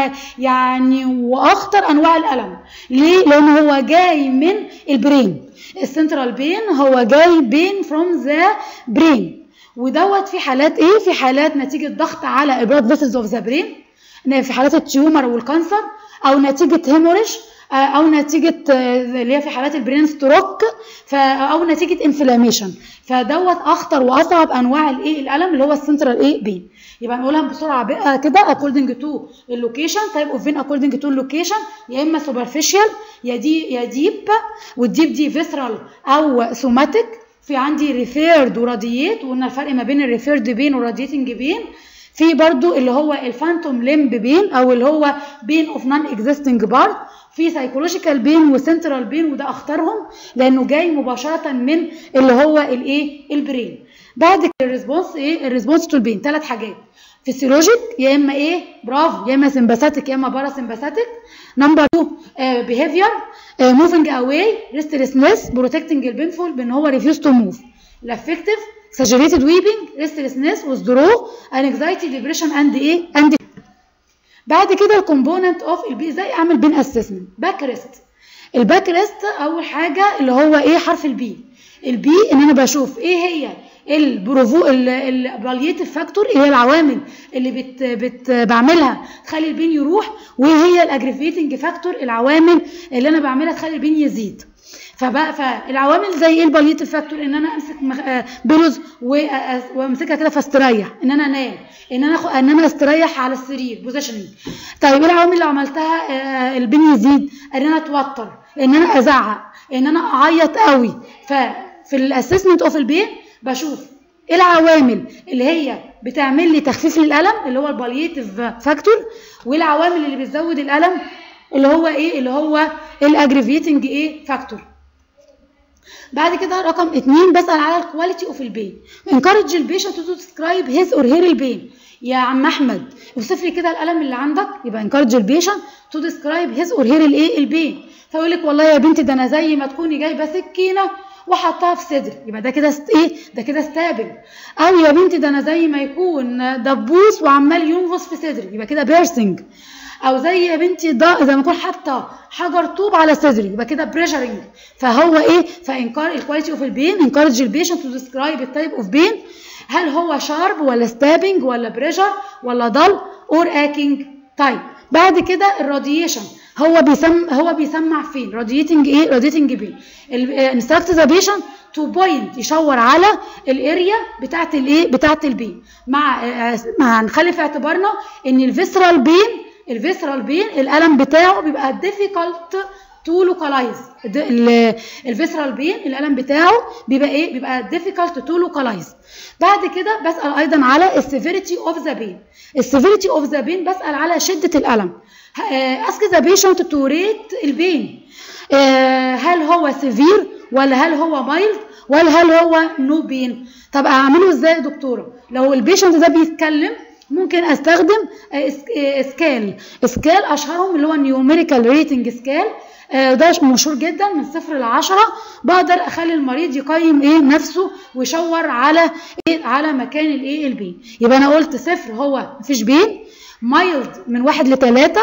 ويعني واخطر انواع الالم ليه لان هو جاي من البرين السنترال بين هو جاي بين فروم ذا برين ودوت في حالات ايه في حالات نتيجه ضغط على البلاد فيسلز اوف ذا برين في حالات التيومر والكانسر او نتيجه هيموريج او نتيجه اللي هي في حالات البرين ستروك او نتيجه انفلاميشن فدوت اخطر واصعب انواع الايه الالم اللي هو السنترال ايه بين يبقى نقولها بسرعه بقى كده according to اللوكيشن تايب اوف فين according to اللوكيشن يا اما superficial يا دي يا ديب والديب دي فيسرال او سوماتيك في عندي ريفيرد وراديات وقلنا الفرق ما بين الريفيرد بين والراديتنج بين في برضو اللي هو الفانتوم ليمب بين او اللي هو بين اوف نون اكزيستنج بارت في سايكولوجيكال بين وسنترال بين وده اختارهم لانه جاي مباشره من اللي هو الايه البرين بعد كده الريسبونس ايه الريسبونس تو البين ثلاث حاجات فيسيولوجيك يا اما ايه برافو يا اما سمباثيك يا اما بارا سمباثيك نمبر 2 بيهيفير موفينج اواي ريستلسنس بروتكتنج البينفول بان هو ريفيوز تو موف الافكتيف exaggerated weeping restlessness withdrawal anxiety depression and ايه and بعد كده الكومبوننت اوف البي ازاي اعمل بين اسسمنت باك ريست الباك ريست اول حاجه اللي هو ايه حرف البي البي ان انا بشوف ايه هي البروفو الباليتيف فاكتور ايه هي العوامل اللي بت بت بعملها تخلي البين يروح وايه هي الاجريفيتنج فاكتور العوامل اللي انا بعملها تخلي البين يزيد فبقى فالعوامل زي ايه الباليتيف فاكتور ان انا امسك بلوز وامسكها كده فاستريح ان انا انام ان انا أخ... ان انا استريح على السرير بوزيشننج طيب ايه العوامل اللي عملتها البين يزيد ان انا اتوتر ان انا ازعق ان انا اعيط قوي ففي الاسسمنت اوف البين بشوف ايه العوامل اللي هي بتعمل لي تخفيف للالم اللي هو الباليتيف فاكتور وايه العوامل اللي بتزود الالم اللي هو ايه اللي هو الاجريفيتنج ايه فاكتور بعد كده رقم اتنين بسأل على الكواليتي اوف البين encourage البيشنت تو describe his or her البين يا عم احمد اوصف لي كده الالم اللي عندك يبقى encourage البيشنت تو describe his or her الايه البين فيقول لك والله يا بنتي ده انا زي ما تكوني جايبه سكينه وحطها في صدري يبقى ده كده است... ايه ده كده استابل او يا بنتي ده انا زي ما يكون دبوس وعمال ينغص في صدري يبقى كده بيرسنج او زي يا بنتي ده زي ما اكون حاطه حجر طوب على صدري يبقى كده بريشرنج فهو ايه فانكار الكواليتي اوف البين انكارج البيشنت تو ديسكرايب التايب اوف بين هل هو شارب ولا ستابنج ولا بريشر ولا ضل اور اكينج طيب بعد كده الراديشن هو بيسم هو بيسمع فين راديتنج ايه راديتنج بين انستراكت ذا بيشنت تو بوينت يشاور على الاريا بتاعت الايه بتاعت البين مع مع هنخلي في اعتبارنا ان الفيسرال بين الفيسرال بين الالم بتاعه بيبقى difficult تو لوكالايز الفيسرال بين الالم بتاعه بيبقى ايه بيبقى difficult تو لوكالايز بعد كده بسال ايضا على السيفيريتي اوف ذا بين السيفيريتي اوف ذا بين بسال على شده الالم اسك ذا بيشنت تو ريت البين هل هو سيفير ولا هل هو مايلد ولا هل هو نو بين طب اعمله ازاي يا دكتوره لو البيشنت ده بيتكلم ممكن استخدم سكال سكال اشهرهم اللي هو نيوميريكال ريتنج سكال ده مشهور جدا من صفر لعشرة بقدر اخلي المريض يقيم ايه نفسه ويشاور على ايه على مكان الايه البين يبقى انا قلت صفر هو مفيش بين مايلد من واحد لتلاتة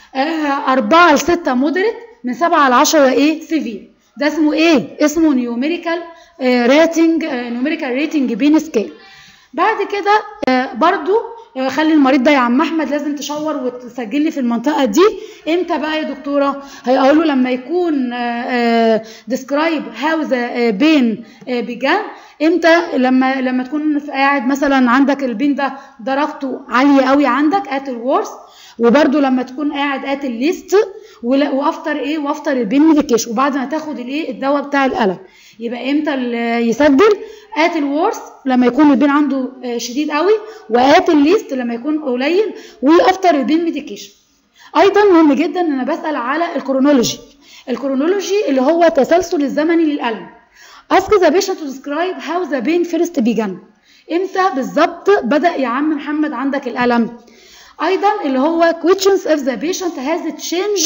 آه أربعة لستة مودريت من سبعة لعشرة ايه سيفير ده اسمه ايه اسمه نيوميريكال ريتنج نيوميريكال ريتنج بين سكيل بعد كده آه برضو خلي المريض ده يا عم احمد لازم تشاور وتسجل لي في المنطقه دي امتى بقى يا دكتوره هيقول له لما يكون ديسكرايب هاو ذا بين بيجان امتى لما لما تكون قاعد مثلا عندك البين ده درجته عاليه قوي عندك ات الورث وبرده لما تكون قاعد ات الليست وافطر ايه وافطر البين ميديكيشن وبعد ما تاخد الايه الدواء بتاع الالم يبقى امتى يسجل ات الورث لما يكون البين عنده شديد قوي وات الليست لما يكون قليل وافتر البين ميديكيشن ايضا مهم جدا ان انا بسال على الكرونولوجي الكرونولوجي اللي هو تسلسل الزمني للالم ask the patient to describe how the pain first began امتى بالظبط بدا يا عم محمد عندك الالم ايضا اللي هو questions if the patient has changed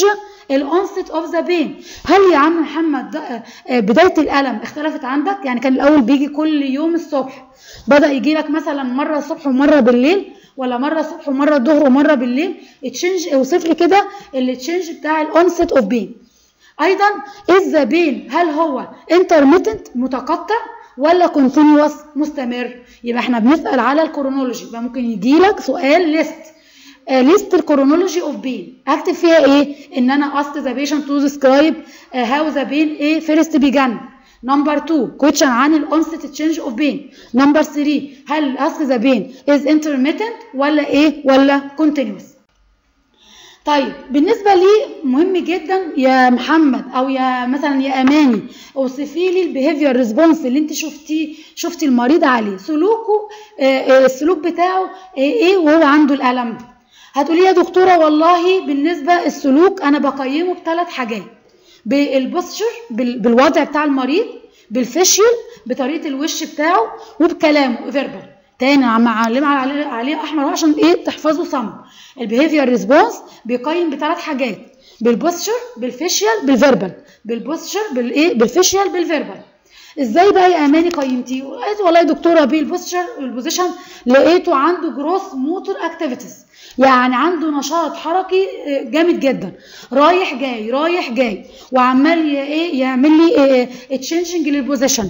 الانست اوف ذا بين هل يا عم محمد ده بدايه الالم اختلفت عندك يعني كان الاول بيجي كل يوم الصبح بدا يجي لك مثلا مره الصبح ومره بالليل ولا مره الصبح ومره الظهر ومره بالليل تشينج اوصف لي كده التشينج بتاع الانست اوف بين ايضا از ذا بين هل هو انترميتنت متقطع ولا كونتينوس مستمر يبقى احنا بنسال على الكرونولوجي يبقى ممكن يجي لك سؤال ليست ليست الكرونولوجي اوف بين اكتب فيها ايه ان انا ask the patient to describe uh, how the pain ايه first began نمبر 2 question عن ال onset change of pain نمبر 3 هل ask the pain is intermittent ولا ايه ولا continuous طيب بالنسبه لي مهم جدا يا محمد او يا مثلا يا اماني اوصفي لي البيهيفير ريسبونس اللي انت شفتيه شفتي المريض عليه سلوكه آه السلوك بتاعه آه ايه وهو عنده الالم هتقولي يا دكتوره والله بالنسبه السلوك انا بقيمه بثلاث حاجات بالبوستشر بالوضع بتاع المريض بالفيشيال بطريقه الوش بتاعه وبكلامه فيربال تاني عم علم عليه عليه احمر عشان ايه تحفظوا صم البيهيفير ريسبونس بيقيم بثلاث حاجات بالبوستشر بالفيشيال بالفيربال بالبوستشر بالايه بالفيشيال بالفيربال ازاي بقى يا اماني قيمتيه قلت والله يا دكتوره بالبوستشر البوزيشن لقيته عنده جروس موتور اكتيفيتيز يعني عنده نشاط حركي جامد جدا رايح جاي رايح جاي وعمال ايه يعمل لي تشينجنج للبوزيشن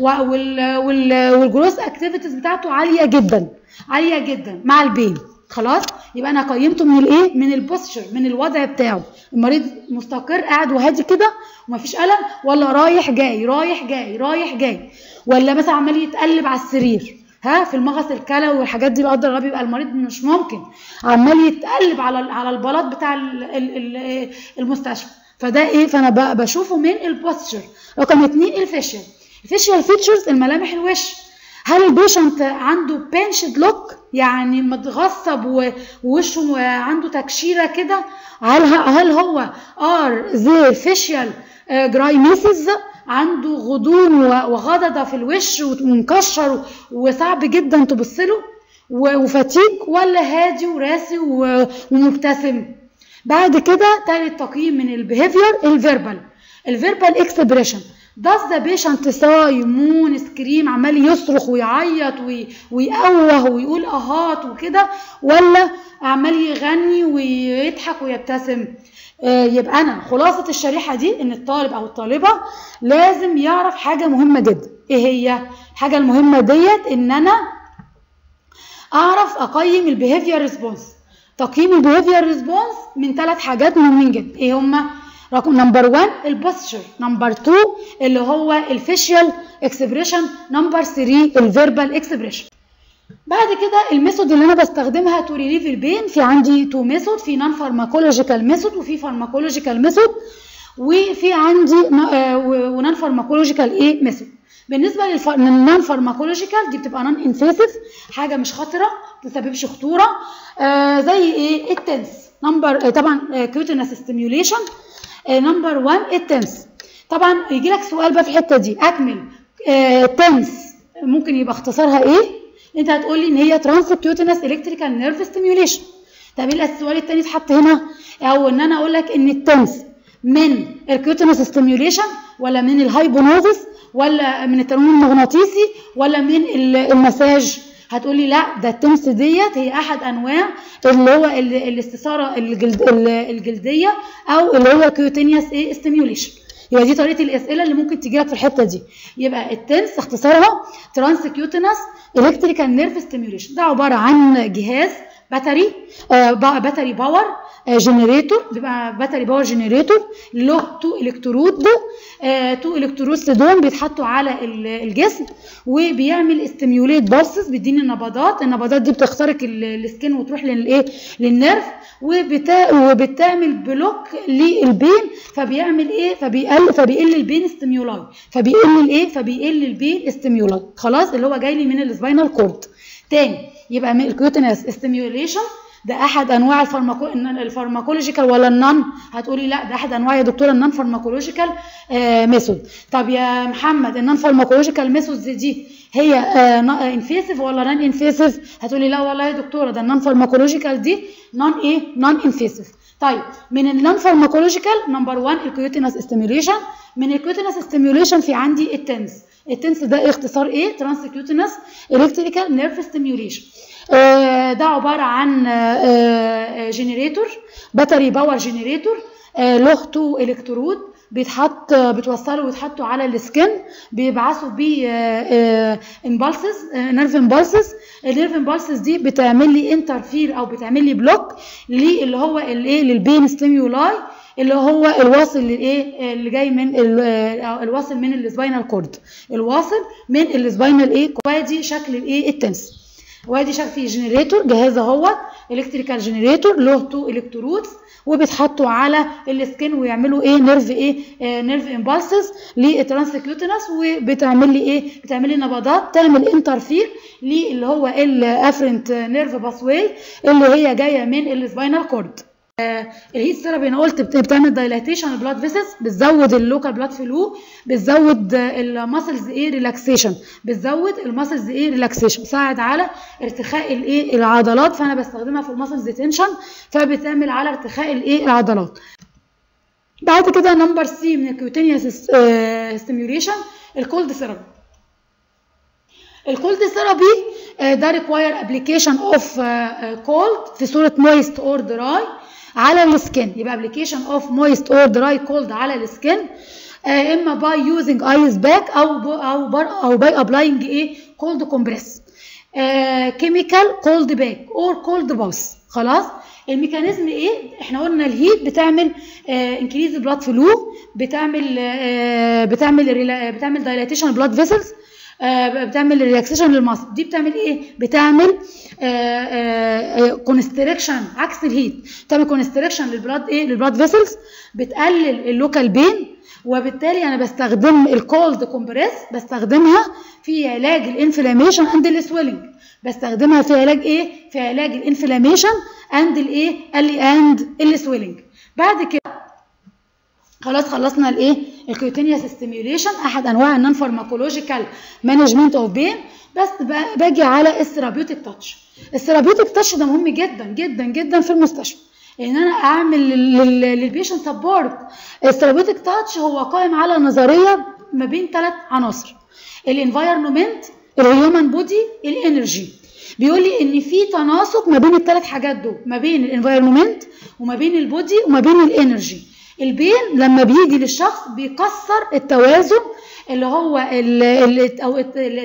والجروس اكتيفيتيز بتاعته عاليه جدا عاليه جدا مع البين خلاص يبقى انا قيمته من الايه من البوستشر من الوضع بتاعه المريض مستقر قاعد وهادي كده ومفيش الم ولا رايح جاي رايح جاي رايح جاي ولا مثلا عمال يتقلب على السرير ها في المغص الكلوي والحاجات دي بقدر الله بيبقى المريض مش ممكن عمال يتقلب على على البلاط بتاع المستشفى فده ايه فانا بشوفه من البوستشر رقم اتنين الفيشيال الفيشيال فيتشرز الملامح الوش هل البيشنت عنده بنشد لوك يعني متغصب ووشه عنده تكشيره كده هل هل هو ار زي فيشيال جرايميسز عنده غضون وغضضة في الوش ومكشر وصعب جدا تبص له وفتيج ولا هادي وراسي ومبتسم بعد كده تالت تقييم من البيهيفير الفيربال الفيربال اكسبريشن does the patient sigh moon scream عمال يصرخ ويعيط ويقوه ويقول اهات وكده ولا عمال يغني ويضحك ويبتسم يبقى انا خلاصه الشريحه دي ان الطالب او الطالبه لازم يعرف حاجه مهمه جدا ايه هي الحاجه المهمه ديت ان انا اعرف اقيم البيهيفير ريسبونس تقييم البيهيفير ريسبونس من ثلاث حاجات مهمين جدا ايه هما رقم نمبر 1 البوستشر نمبر 2 اللي هو الفيشيال اكسبريشن نمبر 3 الفيربال اكسبريشن بعد كده الميثود اللي انا بستخدمها تو ريليف البين في عندي تو ميثود في نون فارماكولوجيكال ميثود وفي فارماكولوجيكال ميثود وفي عندي ونون فارماكولوجيكال ايه ميثود بالنسبه للنون فارماكولوجيكال دي بتبقى نون انفيسيف حاجه مش خطره ما تسببش خطوره آه زي ايه التنس نمبر آه طبعا كيوتينس ستيميوليشن نمبر 1 التنس طبعا يجي لك سؤال بقى في الحته دي اكمل آه تنس ممكن يبقى اختصارها ايه انت هتقول لي ان هي ترانسكيوتينس الكتريكال نيرف ستيميوليشن طب ايه السؤال الثاني اتحط هنا او ان انا اقول لك ان التنس من الكيوتينس ستيميوليشن ولا من الهايبونوفيس ولا من التنويم المغناطيسي ولا من المساج هتقولي لا ده التمس ديت هي احد انواع اللي هو الاستثاره الجلد الجلديه او اللي هو كيوتينيوس ايه ستيميوليشن يبقى دي طريقه الاسئله اللي ممكن تجي لك في الحته دي يبقى التنس اختصارها ترانسكيوتينس الكتريكال نيرف ستيميوليشن ده عباره عن جهاز باتري آه باتري باور آه جنريتور بيبقى باتري باور جنريتور له تو الكترود آه تو الكترود دول بيتحطوا على الجسم وبيعمل استيميوليت بارسز بيديني نبضات النبضات دي بتخترق السكين وتروح للايه للنيرف وبتا وبتعمل بلوك للبين فبيعمل ايه فبيقل فبيقل البين ستيميولاي فبيقل الايه فبيقل البين استيميولاي خلاص اللي هو جاي لي من السباينال كورد تاني يبقى الكيوتينس ستيميوليشن ده احد انواع الفارماكو الفارماكولوجيكال ولا النون هتقولي لا ده احد انواع يا دكتوره النون فارماكولوجيكال آه ميثود طب يا محمد النون فارماكولوجيكال ميثود دي هي آه انفيسيف ولا نون انفيسيف هتقولي لا والله يا دكتوره ده النون فارماكولوجيكال دي نون ايه نون انفيسيف طيب من النون فارماكولوجيكال نمبر 1 الكيوتينس ستيميوليشن من الكيوتينس ستيميوليشن في عندي التنس التنس ده اختصار ايه ترانس كيوتينس الكتريكال نيرف ستيميوليشن ده عباره عن جنريتور باتري باور جنريتور له تو الكترود بيتحط بتوصله ويتحطوا على السكن بيبعثوا بيه امبالسز نيرف امبالسز النيرف امبالسز دي بتعمل لي انترفير او بتعمل لي بلوك اللي هو الايه للبين ستيميولاي اللي هو الواصل للايه اللي جاي من الواصل من السباينال كورد الواصل من السباينال ايه وادي شكل الايه التنس وادي شكل فيه جنريتور جهاز اهوت الكتريكال جنريتور له تو الكترودز وبيتحطوا على السكين ويعملوا ايه نيرف ايه آه نيرف امبالسز للترانسكيوتينس وبتعمل لي ايه بتعمل لي نبضات تعمل انترفير اللي هو الافرنت نيرف باسواي اللي هي جايه من السباينال كورد الهيت ثيرابي انا قلت بتعمل دايلاتيشن البلاد فيسلز بتزود اللوكال بلاد فلو بتزود الماسلز ايه ريلاكسيشن بتزود الماسلز ايه ريلاكسيشن بتساعد على ارتخاء الايه العضلات فانا بستخدمها في الماسلز تنشن فبتعمل على ارتخاء الايه العضلات بعد كده نمبر سي من الكيوتينيوس ستيميوليشن الكولد ثيرابي الكولد ثيرابي ده ريكواير ابلكيشن اوف كولد في صوره مويست اور دراي على السكن يبقى ابلكيشن اوف مويست اور دراي كولد على السكن اما باي يوزنج ايس باك او او بر او باي ابلاينج ايه كولد كومبريس كيميكال كولد باك اور كولد باس خلاص الميكانيزم ايه احنا قلنا الهيت بتعمل انكريز بلاد فلو بتعمل آه بتعمل بتعمل دايلاتيشن بلاد فيسلز بتعمل ريلاكسيشن للمصل دي بتعمل ايه بتعمل كونستريكشن عكس الهيت بتعمل كونستريكشن للبلاد ايه للبلاد فيسلز بتقلل اللوكال بين وبالتالي انا بستخدم الكولد كومبريس بستخدمها في علاج الانفلاميشن اند السويلنج بستخدمها في علاج ايه في علاج الانفلاميشن اند الايه اند السويلنج بعد كده خلاص خلصنا الايه الكيوتينيوس ستيميوليشن احد انواع النون فارماكولوجيكال مانجمنت اوف بين بس باجي على الثيرابيوتيك تاتش الثيرابيوتيك تاتش ده مهم جدا جدا جدا في المستشفى ان انا اعمل للبيشنت سبورت الثيرابيوتيك تاتش هو قائم على نظريه ما بين ثلاث عناصر الانفايرمنت الهيومن بودي الانرجي بيقول لي ان في تناسق ما بين الثلاث حاجات دول ما بين الانفايرمنت وما بين البودي وما بين الانرجي البين لما بيجي للشخص بيكسر التوازن اللي هو ال ال او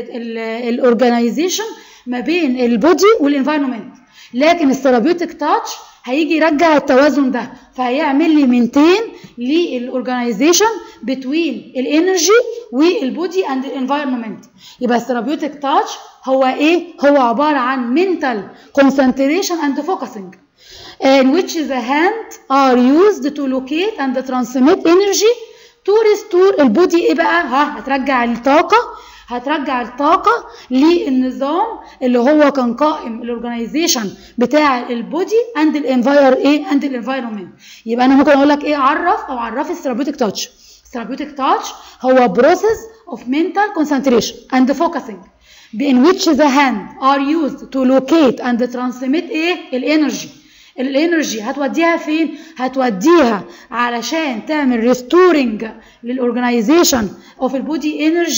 الاورجنايزيشن ما بين البودي والانفايرمنت لكن الثيرابيوتيك تاتش هيجي يرجع التوازن ده فهيعمل لي مينتين للاورجنايزيشن بتوين الانرجي والبودي اند الانفايرمنت يبقى الثيرابيوتيك تاتش هو ايه هو عباره عن mental concentration and focusing in which the hand are used to locate and transmit energy to restore البودي ايه بقى ها هترجع الطاقه هترجع الطاقه للنظام اللي هو كان قائم الاورجنايزيشن بتاع البودي اند الانفاير ايه اند الانفايرمنت يبقى انا ممكن اقول لك ايه عرف او عرف الثيرابيوتيك تاتش الثيرابيوتيك تاتش هو process of mental concentration and focusing in which the hand are used to locate and transmit ايه الانرجي الانرجي هتوديها فين هتوديها علشان تعمل ريستورنج للاورجنايزيشن اوف البودي انرجي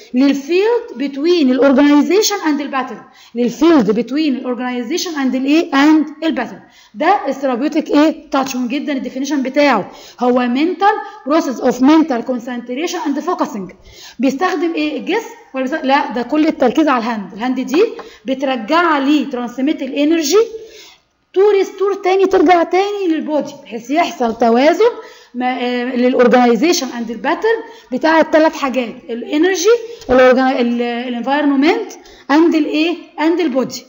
للفيلد بتوين الاورجنايزيشن اند الباترن للفيلد بتوين الاورجنايزيشن اند الايه اند الباترن ده الثيرابيوتيك ايه تاتش مهم جدا الديفينيشن بتاعه هو منتال بروسيس اوف منتال كونسنتريشن اند فوكسنج بيستخدم ايه الجسم ولا بيستخدم لا ده كل التركيز على الهاند الهاند دي بترجع لي ترانسميت الانرجي تو ريستور تاني ترجع تاني للبودي بحيث يحصل توازن للاورجنايزيشن اند الباترن بتاع الثلاث حاجات الانرجي الانفايرمنت اند الايه اند البودي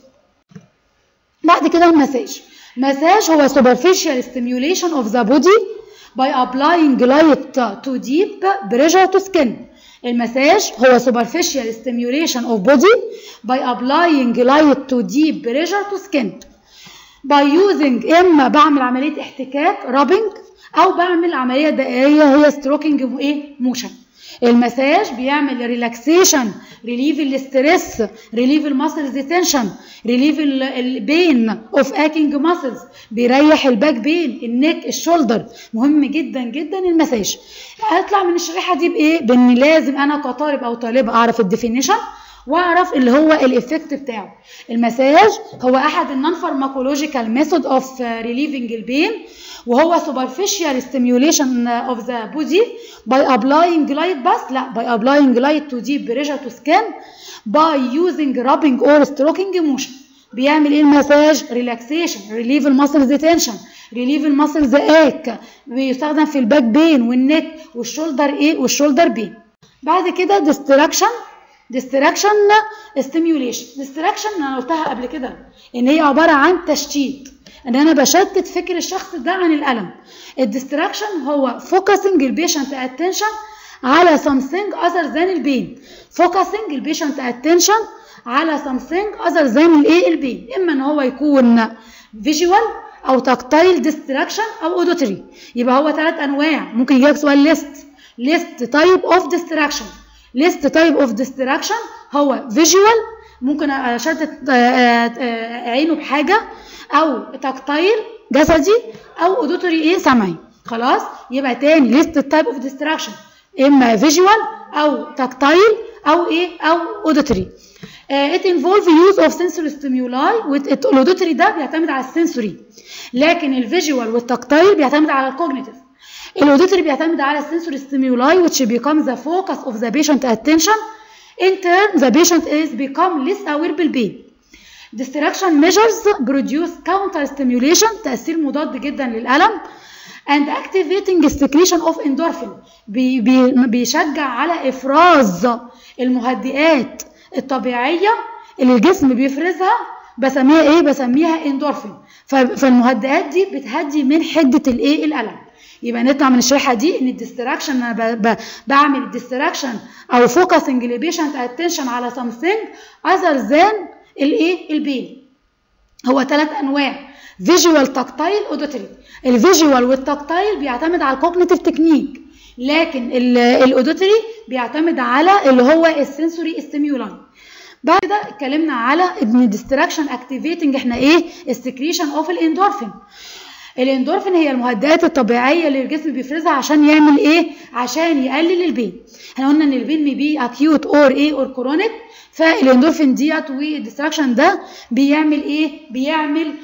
بعد كده المساج مساج هو superficial stimulation of the body by applying light to deep pressure to skin المساج هو superficial stimulation of body by applying light to deep pressure to skin by using اما بعمل عمليه احتكاك رابنج او بعمل عمليه دائريه هي ستروكنج وايه موشن المساج بيعمل ريلاكسيشن ريليف الاستريس ريليف الماسلز تنشن ريليف البين اوف اكينج ماسلز بيريح الباك بين النك الشولدر مهم جدا جدا المساج اطلع من الشريحه دي بايه بان لازم انا كطالب او طالبه اعرف الديفينيشن واعرف اللي هو الايفكت بتاعه المساج هو احد النون فارماكولوجيكال ميثود اوف ريليفنج البين وهو superficial stimulation of the body by applying light بس لا by applying light to deep pressure to skin by using rubbing or stroking motion بيعمل ايه المساج ريلاكسيشن ريليف الماسلز تنشن ريليف الماسلز اك بيستخدم في الباك بين والنك والشولدر ايه والشولدر بين بعد كده ديستراكشن ديستراكشن ستيميوليشن ديستراكشن انا قلتها قبل كده ان هي عباره عن تشتيت ان انا بشتت فكر الشخص ده عن الالم الديستراكشن هو فوكسنج البيشنت اتنشن على something other than البين فوكسنج البيشنت اتنشن على something other than الايه البين اما ان هو يكون فيجوال او تكتايل ديستراكشن او اوديتوري يبقى هو ثلاث انواع ممكن يجيلك سؤال ليست ليست تايب اوف ديستراكشن ليست تايب اوف ديستراكشن هو فيجوال ممكن اشتت عينه بحاجه او تكتايل جسدي او اوديتوري ايه سمعي خلاص يبقى تاني ليست تايب اوف ديستراكشن اما فيجوال او تكتايل او ايه او اوديتوري it involve use of sensory stimuli الاوديتوري ده بيعتمد على السنسوري لكن الفيجوال والتكتايل بيعتمد على الكوجنيتيف الاوديتوري بيعتمد على السنسوري stimuli which become the focus of the patient attention in turn the patient is become less aware بالبين distraction measures produce counter stimulation تأثير مضاد جدا للألم and activating secretion of endorphin بي بي بيشجع على إفراز المهدئات الطبيعية اللي الجسم بيفرزها بسميها ايه بسميها اندورفين فالمهدئات دي بتهدي من حدة الايه الألم يبقى نطلع من الشريحه دي ان الديستراكشن انا بعمل الديستراكشن او فوكسنج لبيشنت اتنشن على something other than الايه البين هو ثلاث انواع فيجوال تكتايل اوديتوري الفيجوال والتكتايل بيعتمد على الكوجنيتيف تكنيك لكن الاوديتوري بيعتمد على اللي هو السنسوري ستيمولاي بعد كده اتكلمنا على ان الديستراكشن اكتيفيتنج احنا ايه السكريشن اوف الاندورفين الاندورفين هي المهدئات الطبيعيه اللي الجسم بيفرزها عشان يعمل ايه عشان يقلل البين احنا قلنا ان البين بي اكيوت اور ايه اور كرونيك فالاندورفين ديت والديستراكشن ده بيعمل ايه بيعمل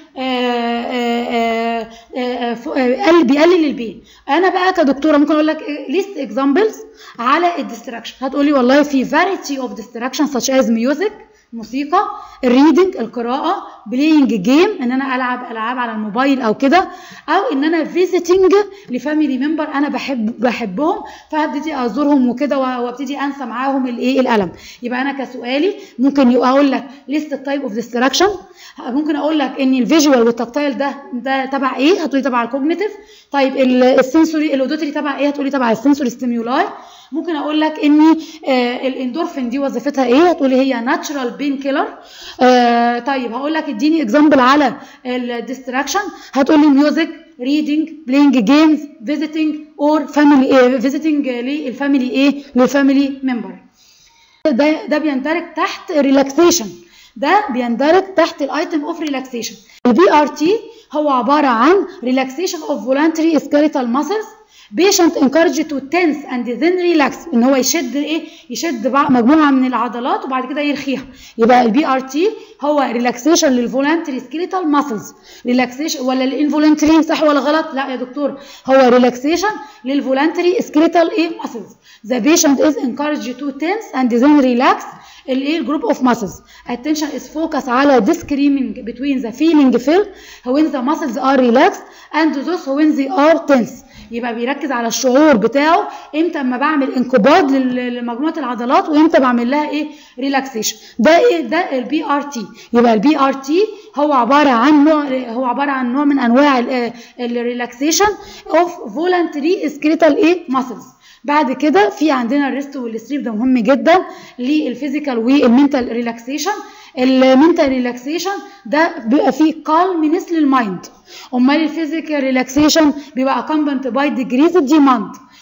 آآ آآ آآ بيقلل البين انا بقى كدكتوره ممكن اقول لك ليست اكزامبلز على الديستراكشن هتقولي والله في فاريتي اوف ديستراكشن such as music موسيقى الريدنج القراءة بلاينج جيم ان انا العب العاب على الموبايل او كده او ان انا فيزيتنج لفاميلي ممبر انا بحب بحبهم فهبتدي ازورهم وكده وابتدي انسى معاهم الايه الالم يبقى انا كسؤالي ممكن اقول لك ليست تايب اوف ديستراكشن ممكن اقول لك ان الفيجوال والتكتايل ده ده تبع ايه هتقولي تبع الكوجنيتيف طيب السنسوري الاوديتوري تبع ايه هتقولي تبع السنسوري ستيمولاي ممكن اقول لك ان آه الاندورفين دي وظيفتها ايه هتقولي هي ناتشرال بين كيلر آه طيب هقول لك اديني اكزامبل على الديستراكشن هتقولي ميوزك ريدنج بلاينج جيمز فيزيتنج اور فاميلي فيزيتنج للفاميلي ايه للفاميلي ممبر ده ده بيندرج تحت ريلاكسيشن ده بيندرج تحت الايتم اوف ريلاكسيشن البي ار تي هو عباره عن ريلاكسيشن اوف فولانتري سكيليتال ماسلز patient encouraged to tense and then relax ان هو يشد ايه يشد مجموعه من العضلات وبعد كده يرخيها يبقى البي ار تي هو ريلاكسيشن للفولانتري سكيليتال ماسلز ريلاكسيشن ولا الانفولانتري صح ولا غلط لا يا دكتور هو ريلاكسيشن للفولانتري سكيليتال ايه ماسلز the patient is encouraged to tense and then relax الايه الجروب اوف muscles attention is focused على discriminating between the feeling felt when the muscles are relaxed and those when they are tense يبقى بيركز على الشعور بتاعه امتى اما بعمل انقباض لمجموعه العضلات وامتى بعمل لها ايه ريلاكسيشن ده ايه ده البي ار تي يبقى البي ار تي هو عباره عن نوع هو عباره عن نوع من انواع الريلاكسيشن اوف فولنتري سكريتال ايه ماسلز بعد كده في عندنا الريست والسليب ده مهم جدا للفيزيكال والمنتال ريلاكسيشن المنتال ريلاكسيشن ده بيبقى فيه كالمنس للمايند امال الفيزيكال ريلاكسيشن بيبقى accompanied باي ديجريز ديماند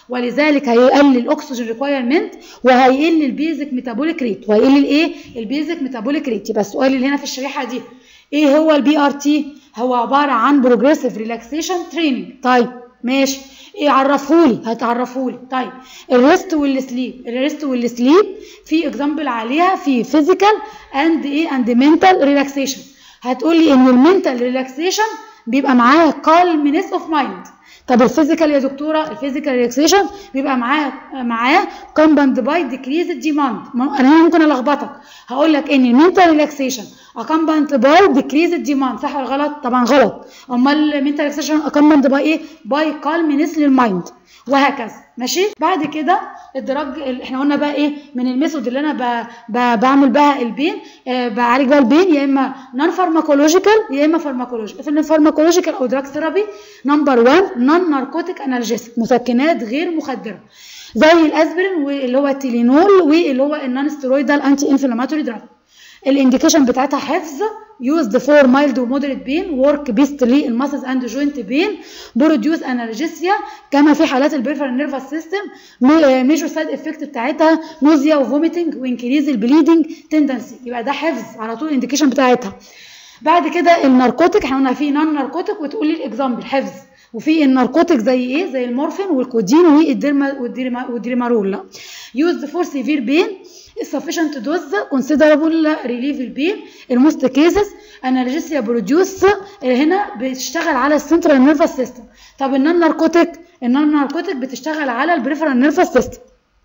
ولذلك هيقلل الاكسجين ريكوايرمنت وهيقل البيزك ميتابوليك ريت وهيقل الايه البيزك ميتابوليك ريت يبقى السؤال اللي هنا في الشريحه دي ايه هو البي ار تي هو عباره عن بروجريسيف ريلاكسيشن تريننج طيب ماشي ايه عرفهولي هتعرفهولي طيب الريست والسليب الريست والسليب في اكزامبل عليها في فيزيكال اند ايه اند منتال ريلاكسيشن هتقولي ان المنتال ريلاكسيشن بيبقى معاه calmness اوف مايند طب الفيزيكال يا دكتوره الفيزيكال ريلاكسيشن بيبقى معاه معاه كومباند باي ديكريز ديماند انا هنا ممكن الخبطك هقول لك ان المنتال ريلاكسيشن اكمباند باي ديكريز ديماند صح ولا غلط طبعا غلط امال المنتال ريلاكسيشن اكمباند باي ايه باي كالمنس للمايند وهكذا ماشي بعد كده الدرج احنا قلنا بقى ايه من الميثود اللي انا ب... ب... بعمل بها البين آه بعالج بقى البين يا اما نون فارماكولوجيكال يا اما فارماكولوجيكال في الفارماكولوجيكال او دراج ثيرابي نمبر 1 نون ناركوتيك انالجيسيك مسكنات غير مخدره زي الاسبرين واللي هو التيلينول واللي هو النون ستيرويدال انتي انفلاماتوري دراج الانديكيشن بتاعتها حفظ used for mild ومودريت بين work best للماسلز اند جوينت بين بروديوس انالجيسيا كما في حالات البريفرال نيرفس سيستم ميجور سايد افكت بتاعتها نوزيا وفوميتنج وانكريز البليدنج تندنسي يبقى ده حفظ على طول الانديكيشن بتاعتها بعد كده الناركوتيك احنا قلنا في نون ناركوتيك وتقولي الاكزامبل حفظ وفي الناركوتيك زي ايه زي المورفين والكودين والديرما والديرمارول لا used for severe pain sufficient dose considerable relief البين الموست كيسز انالجيسيا بروديوس هنا بتشتغل على السنترال نيرفس سيستم طب النون ناركوتيك النون ناركوتيك بتشتغل على البريفرال نيرفس سيستم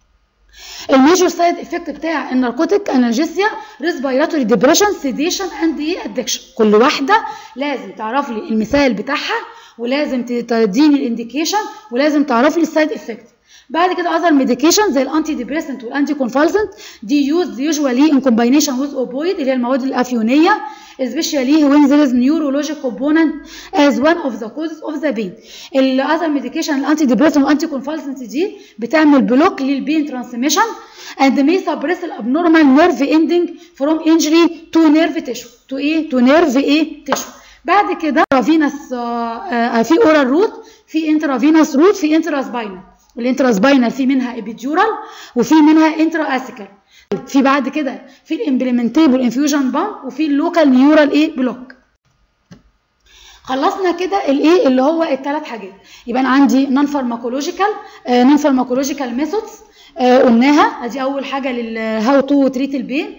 الميجور سايد افكت بتاع الناركوتيك انالجيسيا ريسبيراتوري ديبريشن سيديشن اند ايه ادكشن كل واحده لازم تعرف لي المثال بتاعها ولازم تديني الانديكيشن ولازم تعرف لي السايد افكت بعد كده اذر ميديكيشن زي الانتي ديبريسنت والانتي كونفالسنت دي يوزد يوجوالي ان كومباينيشن ويز اوبويد اللي هي المواد الافيونيه especially when there is neurologic component as one of the causes of the pain. الاذر ميديكيشن الانتي ديبريسنت والانتي كونفالسنت دي بتعمل بلوك للبين ترانسميشن and may suppress abnormal nerve ending from injury to nerve tissue to ايه to nerve ايه tissue بعد كده فينس في اورال روت في انترافينوس روت في انتراسباينال الانتراسباينال في منها ابيديورال وفي منها انترا اسيكال في بعد كده في الامبلمنتيبل انفيوجن بامب وفي اللوكال نيورال ايه بلوك خلصنا كده الايه اللي هو الثلاث حاجات يبقى انا عندي نون فارماكولوجيكال نون فارماكولوجيكال ميثودز قلناها ادي اول حاجه للهاو تو تريت البين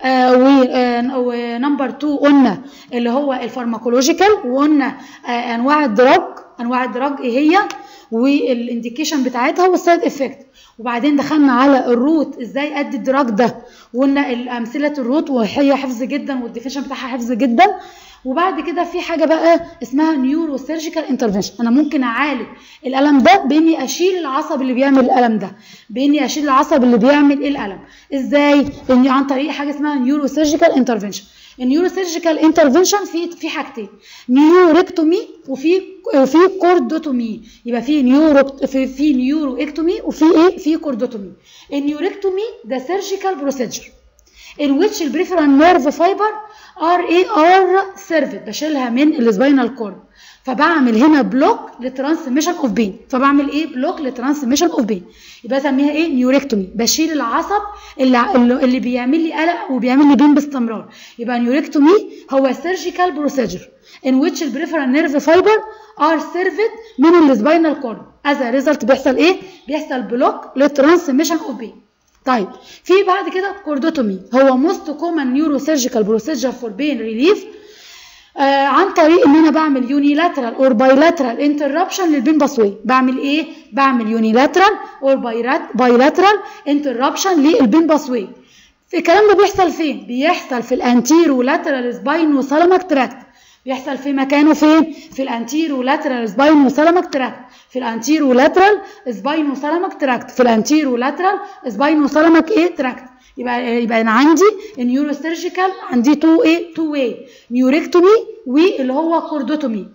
ونمبر 2 قلنا اللي هو الفارماكولوجيكال وقلنا انواع الدراج انواع الدراج ايه هي والانديكيشن بتاعتها والسايد افكت وبعدين دخلنا على الروت ازاي ادي الدراج ده وقلنا امثله الروت وهي حفظ جدا والديفينيشن بتاعها حفظ جدا وبعد كده في حاجه بقى اسمها نيورو سيرجيكال انترفنشن انا ممكن اعالج الالم ده باني اشيل العصب اللي بيعمل الالم ده باني اشيل العصب اللي بيعمل الالم ازاي اني عن طريق حاجه اسمها نيورو سيرجيكال انترفنشن النيورو سيرجيكال انترفنشن في في حاجتين نيوركتومي وفي وفي كوردوتومي يبقى في نيورو في في نيورو اكتومي وفي ايه في كوردوتومي النيوركتومي ده سيرجيكال بروسيجر in which البريفرال نيرف فايبر ار اي ار سيرفد بشيلها من السباينال كورد فبعمل هنا بلوك لترانسميشن اوف بين فبعمل ايه بلوك لترانسميشن اوف بين يبقى اسميها ايه نيوركتومي بشيل العصب اللي اللي بيعمل لي قلق وبيعمل لي بين باستمرار يبقى نيوركتومي هو سيرجيكال بروسيجر in which البريفرال نيرف فايبر ار سيرفد من السباينال كورد از ريزلت بيحصل ايه بيحصل بلوك لترانسميشن اوف بين طيب في بعد كده كوردوتومي هو موست كومن نيورو سيرجيكال بروسيجر فور بين ريليف آه عن طريق ان انا بعمل يونيلاترال اور بايلاترال انتربشن للبين باسوي بعمل ايه بعمل يونيلاترال اور بايلاترال انتربشن للبين باسوي الكلام ده بيحصل فين بيحصل في الانتيرو لاترال سباين وسالامك تراكت بيحصل في مكانه فين في الانتيرو لاترال سباين وسالامك تراكت في الانتيرو لاترال سباين وسالامك تراكت في الانتيرو لاترال سباين وسالامك ايه تراكت يبقى يبقى انا عندي النيورو سيرجيكال عندي تو ايه تو واي نيوركتومي واللي هو كوردوتومي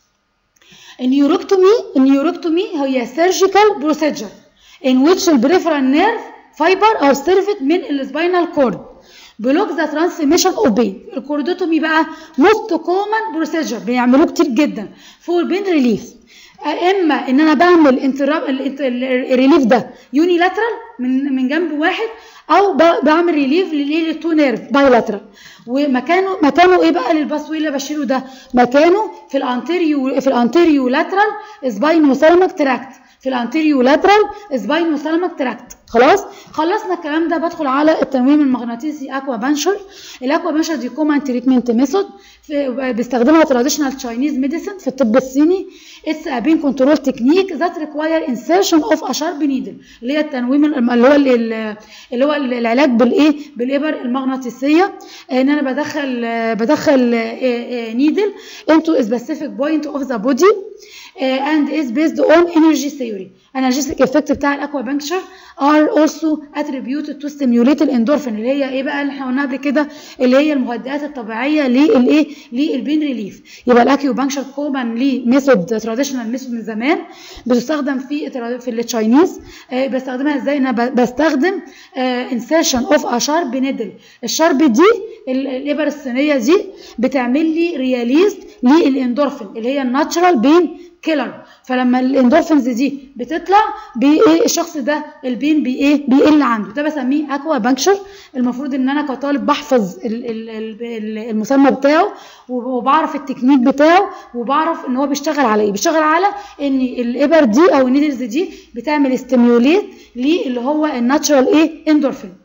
النيوركتومي النيوركتومي هي سيرجيكال بروسيجر in which البريفرال نيرف فايبر ار سيرفد من السباينال كورد بلوك ذا ترانسميشن اوف بين الكوردوتومي بقى موست كومن بروسيجر بيعملوه كتير جدا فور بين ريليف اما ان انا بعمل الريليف ده يونيلاترال من من جنب واحد او بعمل ريليف للتو نيرف بايلاترال ومكانه مكانه ايه بقى للباسوي اللي بشيله ده مكانه في الانتيريو في الانتيريو لاترال سباينو سالامك تراكت في الانتيريو لاترال سباينو سالامك تراكت خلاص خلصنا الكلام ده بدخل على التنويم المغناطيسي اكوا بانشر الاكوا بانشر دي كومان تريتمنت ميثود بيستخدمها تراديشنال تشاينيز ميديسن في الطب الصيني اتس ا بين كنترول تكنيك ذات ريكواير انسيرشن اوف ا شارب نيدل اللي هي التنويم اللي هو اللي هو العلاج بالايه بالابر المغناطيسيه ان انا بدخل بدخل نيدل انتو سبيسيفيك بوينت اوف ذا بودي and is based on energy theory energetic effect بتاع الاكوا بانكشر are also attributed to stimulate الاندورفين اللي هي ايه بقى اللي احنا قلنا قبل كده اللي هي المهدئات الطبيعيه للايه للبين ريليف يبقى الاكيو بانكشر كومن لي ميثود تراديشنال ميثود من زمان بتستخدم في في التشاينيز آه بستخدمها ازاي انا بستخدم انسيرشن اوف ا شارب نيدل الشارب دي الابر الصينيه دي بتعمل لي رياليز للاندورفين اللي هي الناتشرال بين كيلر فلما الاندورفينز دي بتطلع بايه الشخص ده البين بي ايه بيقل عنده ده بسميه اكوا بانكشر المفروض ان انا كطالب بحفظ المسمى بتاعه وبعرف التكنيك بتاعه وبعرف ان هو بيشتغل على ايه بيشتغل على ان الابر دي او النيدلز دي بتعمل ستيميوليت اللي هو الناتشرال ايه اندورفين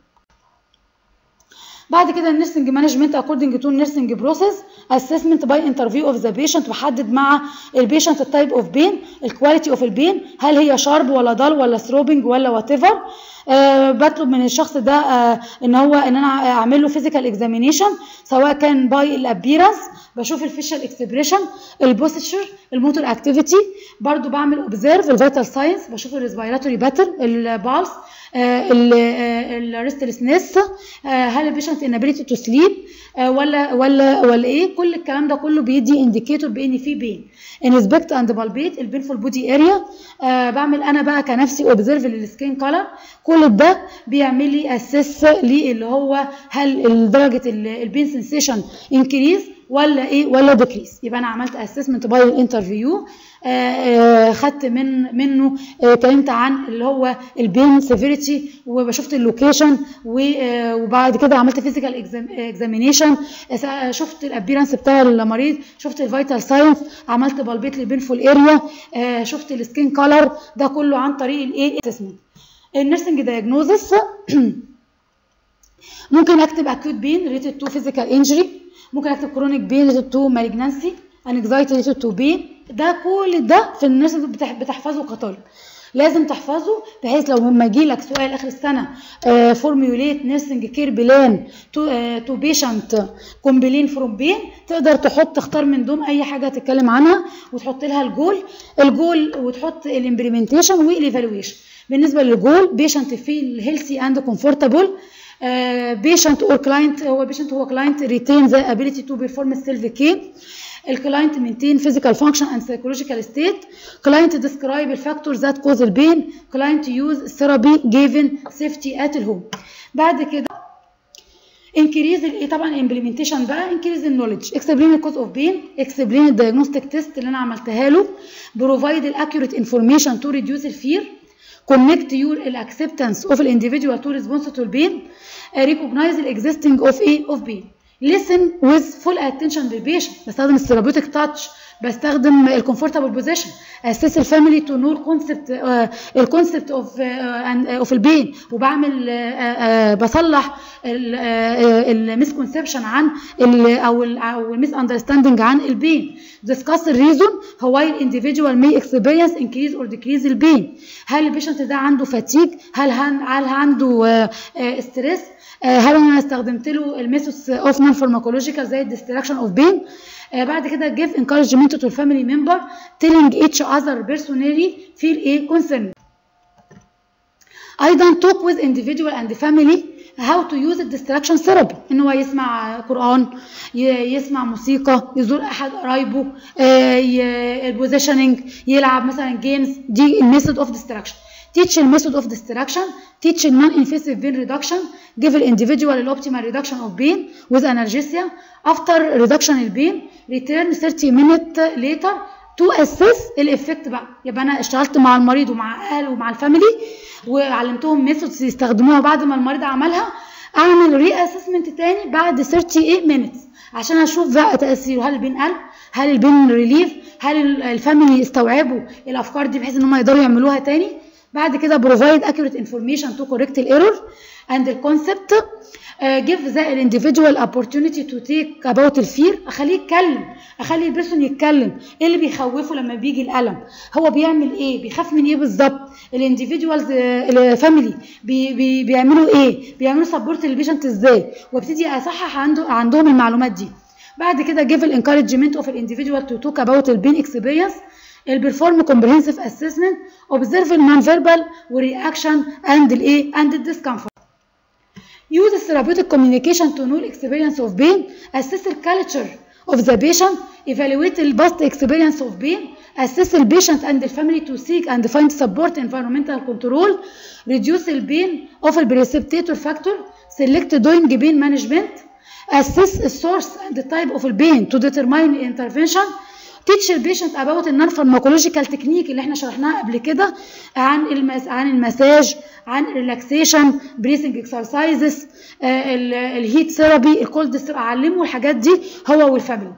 بعد كده النيرسنج مانجمنت اكوردنج تو النيرسنج بروسيس اسسمنت باي انترفيو اوف ذا بيشنت بحدد مع البيشنت التايب اوف بين الكواليتي اوف البين هل هي شارب ولا ضل ولا ثروبنج ولا وات ايفر أه بطلب من الشخص ده أه ان هو ان انا اعمل له فيزيكال اكزامينيشن سواء كان باي الابيرنس بشوف الفيشل اكسبريشن البوستشر الموتور اكتيفيتي برضو بعمل اوبزيرف الفيتال ساينس بشوف الريسبيراتوري باترن البالس الريستلسنس هل البيشنت انابيليتي تو سليب ولا ولا ولا ايه كل الكلام ده كله بيدي انديكيتور بان في بين انسبكت اند بالبيت البينفول بودي اريا بعمل انا بقى كنفسي اوبزرف للسكين كلر كل ده بيعمل لي اسس لي اللي هو هل درجه البين سنسيشن انكريز ولا ايه ولا ديكريس يبقى انا عملت اسسمنت باي الانترفيو خدت من منه اتكلمت عن اللي هو البين سيفيريتي وشفت اللوكيشن وبعد كده عملت فيزيكال اكزامينيشن شفت الابيرنس بتاع المريض شفت الفيتال ساينس عملت بالبيت للبينفول اريا شفت السكين كولر ده كله عن طريق الايه اسسمنت النيرسنج دايجنوزس ممكن اكتب اكيوت بين ريتد تو فيزيكال انجري ممكن اكتب كرونيك بين ريتد تو مالجنانسي انكزايتي ريتد تو بين ده كل ده في الناس بتحفظه كطالب لازم تحفظه بحيث لو لما يجي لك سؤال اخر السنه فورميوليت نيرسنج كير بلان تو تو بيشنت كومبلين فروم بين تقدر تحط تختار من دون اي حاجه تتكلم عنها وتحط لها الجول الجول وتحط الامبلمنتيشن والايفالويشن بالنسبه للجول بيشنت فيل هيلثي اند كومفورتابل بيشنت اور كلاينت هو بيشنت هو كلاينت ريتين ذا ابيليتي تو بيرفورم السيلف كير الكلاينت maintain physical function and psychological state client describe the factors that cause the pain client use therapy given safety at home بعد كده increase ال طبعا implementation بقى increase the knowledge explain the cause of pain explain the diagnostic test اللي انا عملتها له provide the accurate information to reduce the fear connect your acceptance of the individual to response to the pain recognize the existing of a of pain listen with full attention للبيشنت بستخدم الثيرابيوتيك تاتش بستخدم الكومفورتابل بوزيشن اساس الفاميلي تو نو الكونسبت الكونسبت اوف اوف البين وبعمل uh, uh, بصلح المسكونسبشن عن ال او ال او الميس اندرستاندينج عن البين discuss الريزون هو الانديفيدوال may experience increase or decrease البين هل البيشنت ده عنده فاتيج هل هل عنده ستريس هل انا استخدمت له الميثودز اوف نون فارماكولوجيكال زي الديستراكشن اوف بين بعد كده give encouragement to the family member telling each other personally feel a concern ايضا talk with individual and family how to use الديستراكشن ثيرابي ان هو يسمع قران يسمع موسيقى يزور احد قرايبه البوزيشننج يلعب مثلا جيمز دي الميثود اوف ديستراكشن teach the method of distraction teach the non-invasive pain reduction give the individual the optimal reduction of pain with analgesia after reduction of pain return 30 minutes later تو اسس الافكت بقى يبقى انا اشتغلت مع المريض ومع اهله ومع الفاميلي وعلمتهم ميثودز يستخدموها بعد ما المريض عملها اعمل ري اسسمنت تاني بعد 38 مينتس عشان اشوف بقى تاثيره هل البين قل هل البين ريليف هل الفاميلي استوعبوا الافكار دي بحيث ان هم يقدروا يعملوها تاني بعد كده بروفايد accurate information to correct الايرور and the concept uh, give the individual opportunity to take about الفير اخليه يتكلم اخلي البيرسون يتكلم ايه اللي بيخوفه لما بيجي الالم هو بيعمل ايه بيخاف من ايه بالظبط الانديفيدوالز الفاميلي بي بي بيعملوا ايه بيعملوا سبورت للبيشنت ازاي وابتدي اصحح عنده عندهم المعلومات دي بعد كده give الانكارجمنت اوف الانديفيدوال تو توك اباوت البين اكسبيرينس البرفورم كومبريهنسيف اسسمنت اوبزرف النون فيربال والرياكشن اند الايه اند الديسكمفورت use therapeutic communication to know experience of pain assess the culture of the patient evaluate the past experience of pain assess the patient and the family to seek and find support environmental control reduce the pain of the precipitator factor select doing pain management assess the source and the type of the pain to determine the intervention teach البيشنت about النون فارماكولوجيكال تكنيك اللي احنا شرحناها قبل كده عن المس... عن المساج عن الريلاكسيشن بريسنج اكسرسايزز الهيت ثيرابي الكولد اعلمه الحاجات دي هو والفاميلي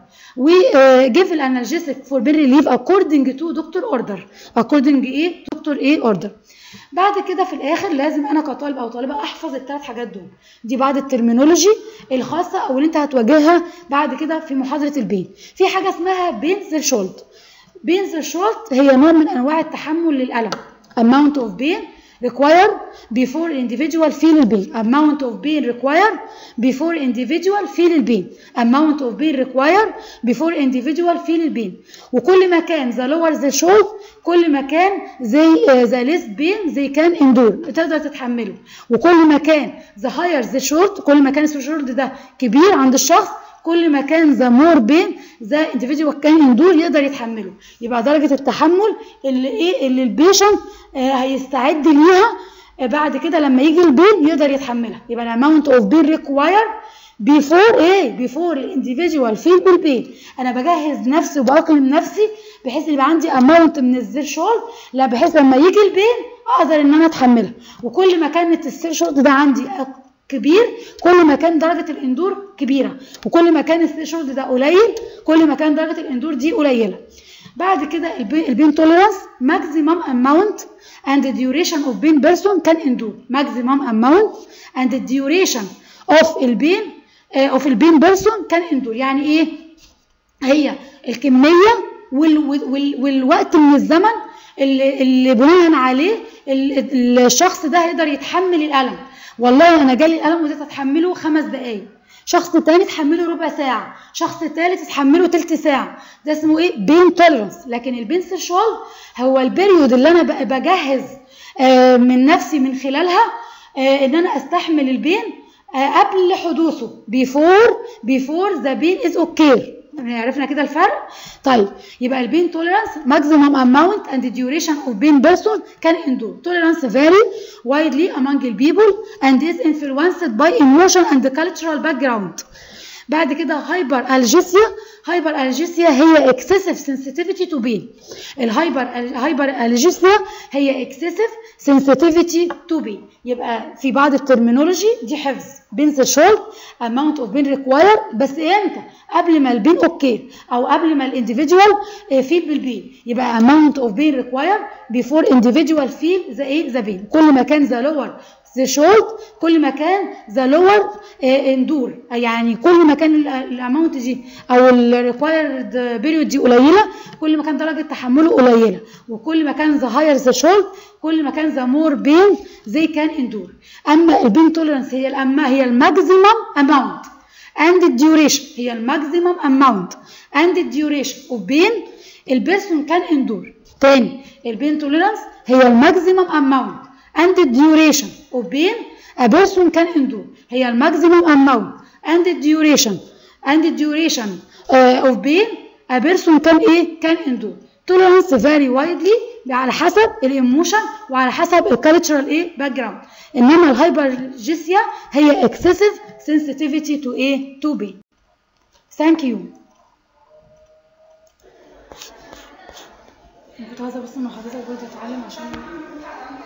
وجيف الانالجيسيك فور بين ريليف اكوردنج تو دكتور اوردر اكوردنج ايه دكتور ايه اوردر بعد كده في الاخر لازم انا كطالب او طالبه احفظ الثلاث حاجات دول دي بعد الترمينولوجي الخاصه او اللي انت هتواجهها بعد كده في محاضره البين في حاجه اسمها بينزل شولت بينزل شولت هي نوع من انواع التحمل للالم amount of pain required before individual feel pain amount of pain required before individual feel pain amount of pain required before individual feel pain وكل ما كان the lower the shoulder كل ما كان زي the less pain they can endure تقدر تتحمله وكل ما كان the higher the shoulder كل ما كان الشولد ده كبير عند الشخص كل ما كان ذا مور بين ذا individual كان اندور يقدر يتحمله يبقى درجه التحمل اللي ايه اللي البيشنت آه هيستعد ليها آه بعد كده لما يجي البين يقدر يتحملها يبقى الاماونت اوف بين ريكواير بيفور ايه بيفور الانديفيدوال فيل بالبين انا بجهز نفسي وبأقلم نفسي بحيث يبقى عندي اماونت من الزير شولد لا بحيث لما يجي البين اقدر ان انا اتحملها وكل ما كانت السير شولد ده عندي كبير كل ما كان درجه الاندور كبيره وكل ما كان الثريشولد ده قليل كل ما كان درجه الاندور دي قليله بعد كده البين توليرانس ماكسيمم اماونت and the duration of pain person can endure maximum amount and the duration of البين uh, of البين person can endure يعني ايه هي الكميه وال وال والوقت من الزمن اللي, اللي بناء عليه الشخص ده هيقدر يتحمل الالم والله انا جالي الالم وده تتحمله خمس دقايق شخص تاني تحمله ربع ساعة شخص تالت تحمله تلت ساعة ده اسمه ايه بين تولرنس لكن البين سيرشوال هو البريود اللي انا بجهز آه من نفسي من خلالها آه ان انا استحمل البين آه قبل حدوثه before before the pain is okay عرفنا كده الفرق طيب يبقى البين توليرانس maximum amount and the duration of pain person can endure tolerance vary widely among the people and is influenced by emotion and the cultural background بعد كده هايبر الجيسيا هايبر الجيسيا هي excessive sensitivity to pain الهايبر هايبر الجيسيا هي excessive sensitivity to pain يبقى في بعض الترمينولوجي دي حفظ بين شولد amount of pain required بس امتى قبل ما البين اوكي او قبل ما الانديفيدوال فيل بالبين يبقى amount of pain required before individual feel the ايه the pain كل ما كان the lower the short كل ما كان the lower اندور يعني كل ما كان الاماونت دي او الريكوايرد بيريود دي قليله كل ما كان درجه تحمله قليله وكل ما كان the higher the short كل ما كان the more pain they can endure اما البين توليرانس هي الاما هي الماكسيمم اماونت and the duration هي الماكسيمم اماونت and the duration of pain البيرسون كان اندور تاني البين توليرانس هي الماكسيمم اماونت and the duration of pain a person can endure هي الماكسيمم amount and the duration and the duration uh, of pain a person can ايه can endure tolerance vary widely على حسب الايموشن وعلى حسب الكالتشرال ايه باك جراوند انما الهايبرجيسيا هي excessive sensitivity to ايه to pain thank you كنت عايزه بس ان حضرتك برضه تتعلم عشان